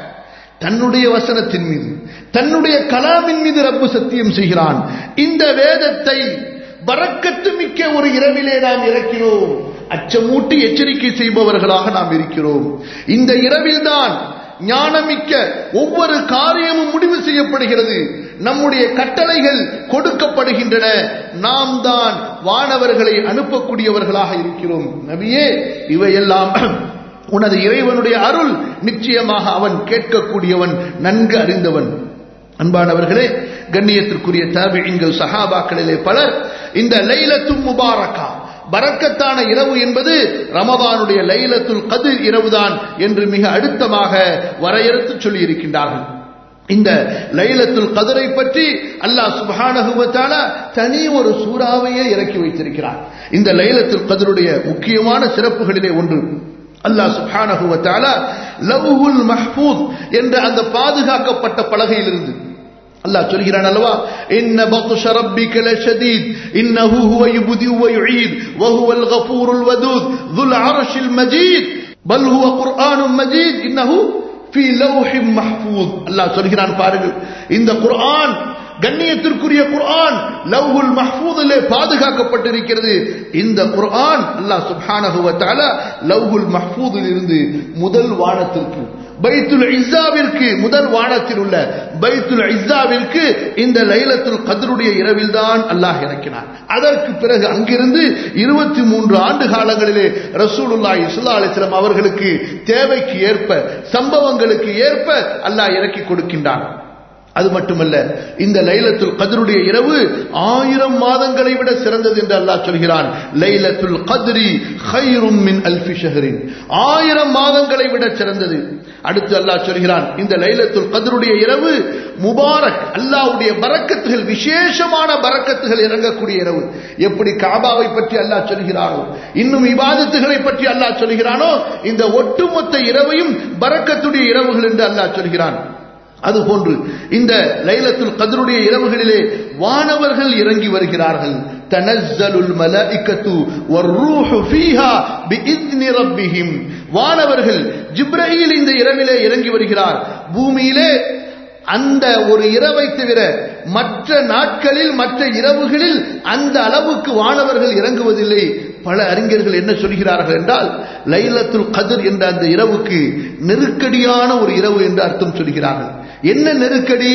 A: தன்னுடைய வசனத்தின் மீது தன்னுடைய கலாமின் மீது ரப்பு சத்தியம் செய்கிறான் இந்த வேதத்தை பறக்கத்து மிக்க ஒரு இரவிலே நாம் இறக்கினோம் அச்சமூட்டி எச்சரிக்கை செய்பவர்களாக நாம் இருக்கிறோம் இந்த இரவில்தான் ஞானமிக்க ஒவ்வொரு காரியமும் முடிவு செய்யப்படுகிறது நம்முடைய கட்டளைகள் கொடுக்கப்படுகின்றன நாம் தான் வானவர்களை அனுப்பக்கூடியவர்களாக இருக்கிறோம் நபியே இவையெல்லாம் உனது இறைவனுடைய அருள் நிச்சயமாக அவன் கேட்கக்கூடியவன் நன்கு அறிந்தவன் அன்பானவர்களே கண்ணியத்திற்குரிய தாபிகள் சஹாபாக்களிலே பலர் இந்த லைலத்தும் முபாரக்கா பரக்கத்தான இரவு என்பது ரமதானுடைய லைலத்துல் கதிர் இரவுதான் என்று மிக அழுத்தமாக வரையறுத்து சொல்லி இருக்கின்றார்கள் இந்த லைலத்துல் கதரை பற்றி அல்லாஹ் சுபஹானஹுவத்தால தனி ஒரு சூறாவையே இறக்கி வைத்திருக்கிறார் இந்த லைலத்துல் கதருடைய முக்கியமான சிறப்புகளிலே ஒன்று அல்லாஹ் சுப்ஹானஹுவத்தால லவ்ஹுல் மஹ்பூத் என்ற அந்த பாதுகாக்கப்பட்ட பலகையிலிருந்து அல்லாஹ் சொல்கிறான் அல்லவா இன்ன பத்ஷ ரப்பிக லஷதீத் இன்னஹு ஹுவ யுப்தி வ யுஈத் வ ஹுவல் கஃபூருல் வதூத் ذுல் அர்ஷில் மஜீத் பல் ஹுவ குர்ஆனும் மஜீத் இன்னஹு ஃபீ லவ்ஹிம் மஹ்ஃபூத் அல்லாஹ் சொல்கிறான் பாருங்கள் இந்த குர்ஆன் கண்ணியத்திற்குரிய குர்ஆன் லவ்ஹுல் மஹ்ஃபூதிலே பாதுகாக்கப்பட்டிருக்கிறது இந்த குர்ஆன் அல்லாஹ் சுப்ஹானஹு வ தஆலா லவ்ஹுல் மஹ்ஃபூதில் இருந்து முதல் வானத்திற்கு பைத்துல் இஸ்ஸாவிற்கு முதல் வானத்தில் உள்ள பைத்துல் இஸ்ஸாவிற்கு இந்த லைலத்துல் கதருடைய இரவில் தான் அல்லாஹ் இறக்கினார் அதற்கு பிறகு அங்கிருந்து இருபத்தி மூன்று ஆண்டு காலங்களிலே ரசூலுல்லாஹி ஸல்லல்லாஹு அலைஹி வஸல்லம் அவர்களுக்கு தேவைக்கு ஏற்ப சம்பவங்களுக்கு ஏற்ப அல்லாஹ் இறக்கி கொடுக்கின்றான் அது மட்டுமல்ல இந்த லைலத்துல் கதருடைய இரவு ஆயிரம் மாதங்களை விட சிறந்தது என்று அல்லாஹ் சொல்கிறான் லைலத்துல் கத்ரி ஹைரும் மின் அல்ஃபி ஷஹரின் ஆயிரம் மாதங்களை விட சிறந்தது அடுத்து அல்லாஹ் சொல்கிறான் இந்த லைலத்துல் கதருடைய இரவு முபாரக் அல்லாஹ்வுடைய பரக்கத்துகள் விசேஷமான பரக்கத்துகள் இறங்கக்கூடிய இரவு எப்படி காபாவை பற்றி அல்லாஹ் சொல்கிறானோ இன்னும் இபாதத்துகளை பற்றி அல்லாஹ் சொல்கிறானோ இந்த ஒட்டுமொத்த இரவையும் பரக்கத்துடைய இரவுகள் என்று அல்லாஹ் சொல்கிறான் அதுபோன்று இந்த லைலத்துல் கதருடைய இரவுகளிலே வானவர்கள் இறங்கி வருகிறார்கள் தனஸ்ஸலுல் மலாயிக்கத்து வர்ரூஹு ஃபீஹா பிஇذن ரப்பிஹிம் வானவர்கள் ஜிப்ரீல் இந்த இரவிலே இறங்கி வருகிறார் பூமியிலே அந்த ஒரு இரவை தவிர மற்ற நாட்களில் மற்ற இரவுகளில் அந்த அளவுக்கு வானவர்கள் இறங்குவதில்லை பல அறிஞர்கள் என்ன சொல்கிறார்கள் என்றால் லைலத்துல் கதிர் என்ற அந்த இரவுக்கு நெருக்கடியான ஒரு இரவு என்று அர்த்தம் சொல்கிறார்கள் என்ன நெருக்கடி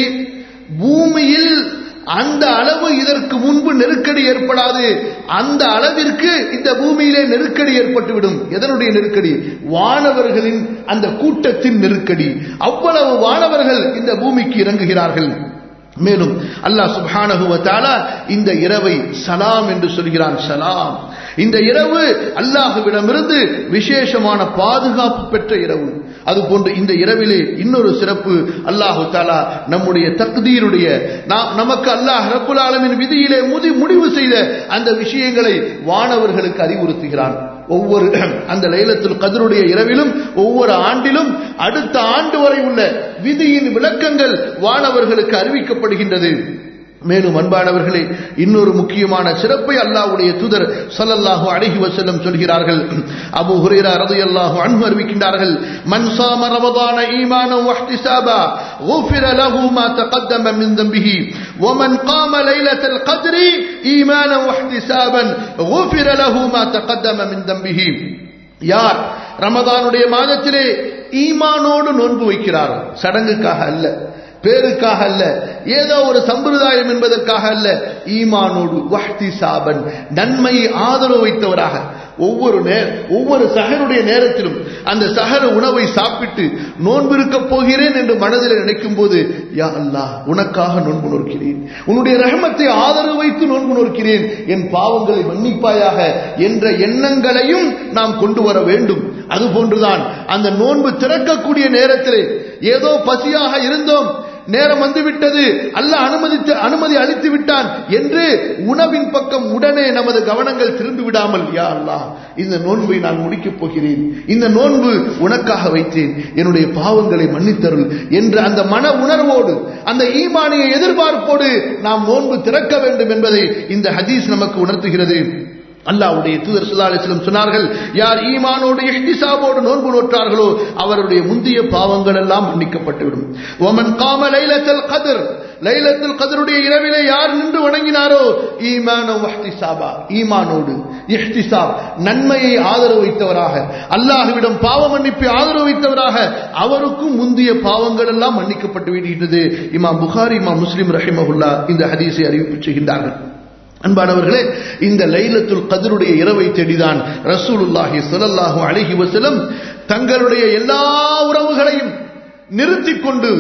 A: பூமியில் அந்த அளவு இதற்கு முன்பு நெருக்கடி ஏற்படாது அந்த அளவிற்கு இந்த பூமியிலே நெருக்கடி ஏற்பட்டுவிடும் எதனுடைய நெருக்கடி வானவர்களின் அந்த கூட்டத்தின் நெருக்கடி அவ்வளவு வானவர்கள் இந்த பூமிக்கு இறங்குகிறார்கள் மேலும் அல்லாஹ் சுப்ஹானஹு வ தஆலா இந்த இரவை சலாம் என்று சொல்கிறான் சலாம் இந்த இரவு அல்லாஹுவிடமிருந்து விசேஷமான பாதுகாப்பு பெற்ற இரவு அதுபோன்று இந்த இரவிலே இன்னொரு சிறப்பு அல்லாஹு தாலா நம்முடைய தக்தீருடைய நாம் நமக்கு அல்லாஹ் ரப்புல் ஆலமின் விதியிலே முதி முடிவு செய்த அந்த விஷயங்களை வானவர்களுக்கு அறிவுறுத்துகிறான் ஒவ்வொரு அந்த லைலத்துல் கதருடைய இரவிலும் ஒவ்வொரு ஆண்டிலும் அடுத்த ஆண்டு வரை உள்ள விதியின் விளக்கங்கள் வானவர்களுக்கு அறிவிக்கப்படுகின்றது மேலும் அன்பானவர்களே இன்னொரு முக்கியமான சிறப்பை அல்லாஹ்வுடைய தூதர் ஸல்லல்லாஹு அலைஹி வஸல்லம் சொல்கிறார்கள் அபூ ஹுரைரா ரலியல்லாஹு அன்ஹு அறிவிக்கின்றார்கள் மன் ஸாம ரமதான ஈமானன் வஹ்திசாபா غفر له ما تقدم من ذنبه ومن قام ليلة القدر إيمانا واحتسابا غفر له ما تقدم من ذنبه யார் ரமதானுடைய மாதத்திலே ஈமானோடு நோன்பு வைக்கிறாரோ சடங்குக்காக அல்ல பேருக்காக அல்ல ஏதோ ஒரு சம்பிரதாயம் என்பதற்காக அல்ல ஈமானோடு வஹ்தி சாபன் நன்மையை ஆதரவு வைத்தவராக ஒவ்வொரு நேர ஒவ்வொரு சகருடைய நேரத்திலும் அந்த சகர உணவை சாப்பிட்டு நோன்பு இருக்க போகிறேன் என்று மனதில் நினைக்கும் போது யா அல்லாஹ் உனக்காக நோன்பு நோக்கிறேன் உன்னுடைய ரஹமத்தை ஆதரவு வைத்து நோன்பு நோக்கிறேன் என் பாவங்களை மன்னிப்பாயாக என்ற எண்ணங்களையும் நாம் கொண்டு வர வேண்டும் அதுபோன்றுதான் அந்த நோன்பு திறக்கக்கூடிய நேரத்திலே ஏதோ பசியாக இருந்தோம் நேரம் வந்துவிட்டது அல்ல அனுமதித்து அனுமதி அளித்து விட்டான் என்று உணவின் பக்கம் உடனே நமது கவனங்கள் திரும்பி விடாமல் யா அல்லாஹ் இந்த நோன்பை நான் முடிக்கப் போகிறேன் இந்த நோன்பு உனக்காக வைத்தேன் என்னுடைய பாவங்களை மன்னித்தருள் என்ற அந்த மன உணர்வோடு அந்த ஈமானிய எதிர்பார்ப்போடு நாம் நோன்பு திறக்க வேண்டும் என்பதை இந்த ஹதீஸ் நமக்கு உணர்த்துகிறது அல்லாவுடைய தூதர் சுல்லா அலிஸ்லம் சொன்னார்கள் யார் ஈமானோடு இஹ்திசாபோடு நோன்பு நோற்றார்களோ அவருடைய முந்தைய பாவங்கள் எல்லாம் மன்னிக்கப்பட்டுவிடும் ஒமன் காம லைலத்தல் கதிர் லைலத்துல் கதருடைய இரவிலே யார் நின்று வணங்கினாரோ ஈமான வஹ்திசாபா ஈமானோடு இஹ்திசாப் நன்மையை ஆதரவு வைத்தவராக அல்லாஹ்விடம் பாவ மன்னிப்பை ஆதரவு வைத்தவராக அவருக்கும் முந்தைய பாவங்கள் எல்லாம் மன்னிக்கப்பட்டு விடுகின்றது இமாம் புகாரி இமாம் முஸ்லிம் ரஹிமஹுல்லா இந்த ஹதீஸை அறிவிப்பு செய்கின்றார்கள் அன்பானவர்களே இந்த லைலத்துல் கதருடைய இரவை தேடிதான் ரசூலுல்லாஹி ஸல்லல்லாஹு அலைஹி வஸல்லம் தங்களுடைய எல்லா உறவுகளையும் நிறுத்திக் கொண்டு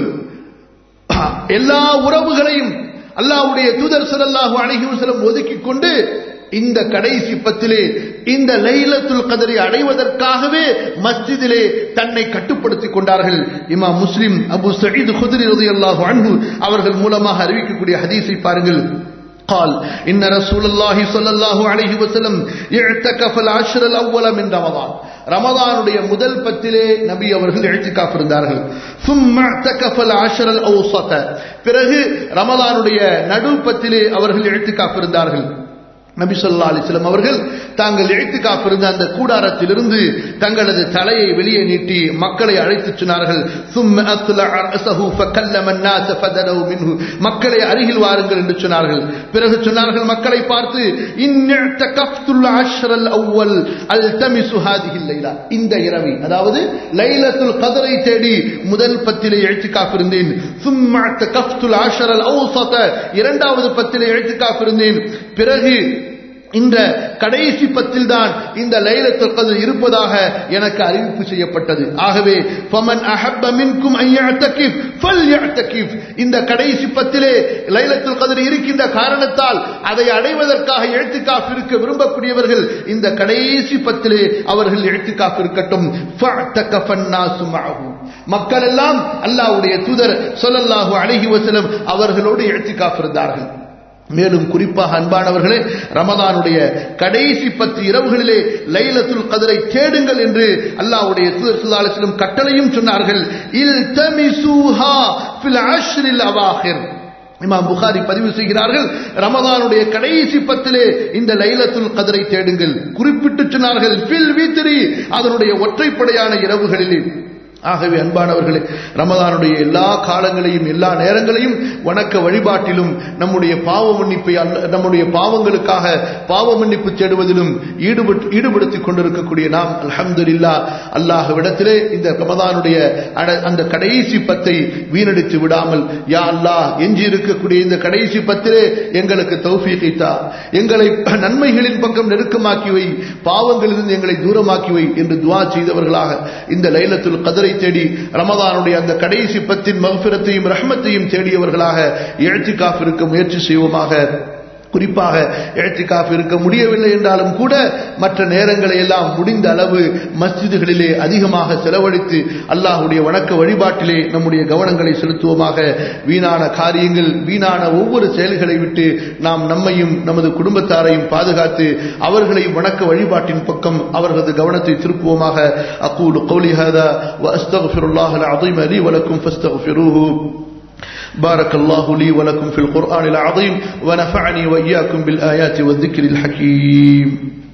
A: எல்லா உறவுகளையும் அல்லாஹ்வுடைய தூதர் ஸல்லல்லாஹு அலைஹி வஸல்லம் ஒதுக்கிக் கொண்டு இந்த கடைசி பத்திலே இந்த லைலத்துல் கதரை அடைவதற்காகவே மஸ்ஜிதிலே தன்னை கட்டுப்படுத்திக் கொண்டார்கள் இமாம் முஸ்லிம் அபு சயீத் குத்ரி ரலியல்லாஹு அன்ஹு அவர்கள் மூலமாக அறிவிக்கக்கூடிய ஹதீஸை பாருங்கள் قال إن رسول الله صلى الله عليه وسلم اعتكف العشر الأول من رمضان ரமதானுடைய முதல் பத்திலே நபி அவர்கள் எழுத்திக்காப் இருந்தார்கள் ثم اعتكف العشر الأوسط பிறகு ரமதானுடைய நடு பத்திலே அவர்கள் எழுத்திக்காப் இருந்தார்கள் நபி சொல்லா அலிஸ்லம் அவர்கள் தாங்கள் எழுத்து காப்பிருந்த அந்த கூடாரத்திலிருந்து தங்களது தலையை வெளியே நீட்டி மக்களை அழைத்து சொன்னார்கள் மக்களை அருகில் வாருங்கள் என்று சொன்னார்கள் பிறகு சொன்னார்கள் மக்களை பார்த்து இந்த இரவி அதாவது லைலத்துல் கதரை தேடி முதல் பத்திலே எழுத்து காப்பிருந்தேன் இரண்டாவது பத்திலே எழுத்து காப்பிருந்தேன் பிறகு இந்த கடைசி பத்தில் தான் இந்த லைலத்துல் கதர் இருப்பதாக எனக்கு அறிவிப்பு செய்யப்பட்டது ஆகவே ஃபமன் அஹப்ப மின்கும் ஐயஅதகிஃப் ஃபல்யஅதகிஃப் இந்த கடைசி பத்திலே லைலத்துல் கதர் இருக்கின்ற காரணத்தால் அதை அடைவதற்காக இழ்த்திகாஃப் இருக்க விரும்பக்கூடியவர்கள் இந்த கடைசி பத்திலே அவர்கள் இழ்த்திகாஃப் இருக்கட்டும் ஃபஅதகஃபன் நாசு மஅஹு மக்கள் எல்லாம் அல்லாஹ்வுடைய தூதர் ஸல்லல்லாஹு அலைஹி வஸல்லம் அவர்களோடு இழ்த்திகாஃப் இருந்தார்கள் மேலும் குறிப்பாக அன்பானவர்களே ரமதானுடைய கடைசி பத்து இரவுகளிலே லைலத்துல் கதரை தேடுங்கள் என்று அல்லாஹ்வுடைய தூதர் ஸல்லல்லாஹு அலைஹி வஸல்லம் கட்டளையும் சொன்னார்கள் இல் தமிசூஹா ஃபில் அஷ்ரில் அவாஹிர் இமாம் புகாரி பதிவு செய்கிறார்கள் ரமதானுடைய கடைசி பத்திலே இந்த லைலத்துல் கதரை தேடுங்கள் குறிப்பிட்டு சொன்னார்கள் ஃபில் வீத்திரி அதனுடைய ஒற்றைப்படையான இரவுகளிலே ஆகவே அன்பானவர்களே ரமதானுடைய எல்லா காலங்களையும் எல்லா நேரங்களையும் வணக்க வழிபாட்டிலும் நம்முடைய பாவ மன்னிப்பை நம்முடைய பாவங்களுக்காக பாவ மன்னிப்பு தேடுவதிலும் ஈடுபட்டு ஈடுபடுத்திக் கொண்டிருக்கக்கூடிய நாம் அல்ஹம்துலில்லா அல்லாஹ்விடத்திலே இந்த ரமதானுடைய அந்த கடைசி பத்தை வீணடித்து விடாமல் யா அல்லாஹ் எஞ்சி இருக்கக்கூடிய இந்த கடைசி பத்திலே எங்களுக்கு தௌஃபீகித்தா எங்களை நன்மைகளின் பக்கம் நெருக்கமாக்கி வை பாவங்களிலிருந்து எங்களை தூரமாக்கி வை என்று துவா செய்தவர்களாக இந்த லைலத்துல் கதரை தேடி ரமதானுடைய அந்த கடைசி பத்தின் மகபிரத்தையும் ரஹ்மத்தையும் தேடியவர்களாக எழுச்சிக்காப் இருக்க முயற்சி செய்வோமாக குறிப்பாக எழுத்திக்காஃப் இருக்க முடியவில்லை என்றாலும் கூட மற்ற நேரங்களை எல்லாம் முடிந்த அளவு மஸ்ஜிதுகளிலே அதிகமாக செலவழித்து அல்லாஹுடைய வணக்க வழிபாட்டிலே நம்முடைய கவனங்களை செலுத்துவோமாக வீணான காரியங்கள் வீணான ஒவ்வொரு செயல்களை விட்டு நாம் நம்மையும் நமது குடும்பத்தாரையும் பாதுகாத்து அவர்களை வணக்க வழிபாட்டின் பக்கம் அவர்களது கவனத்தை திருப்புவோமாக அக்கூடு கௌலி ஹதா வ அஸ்தக்ஃபிருல்லாஹ் அல் அஸீம் லி வலக்கும் ஃபஸ்தக்ஃபிரூஹு بارك الله لي ولكم في القرآن العظيم ونفعني وإياكم بالآيات والذكر الحكيم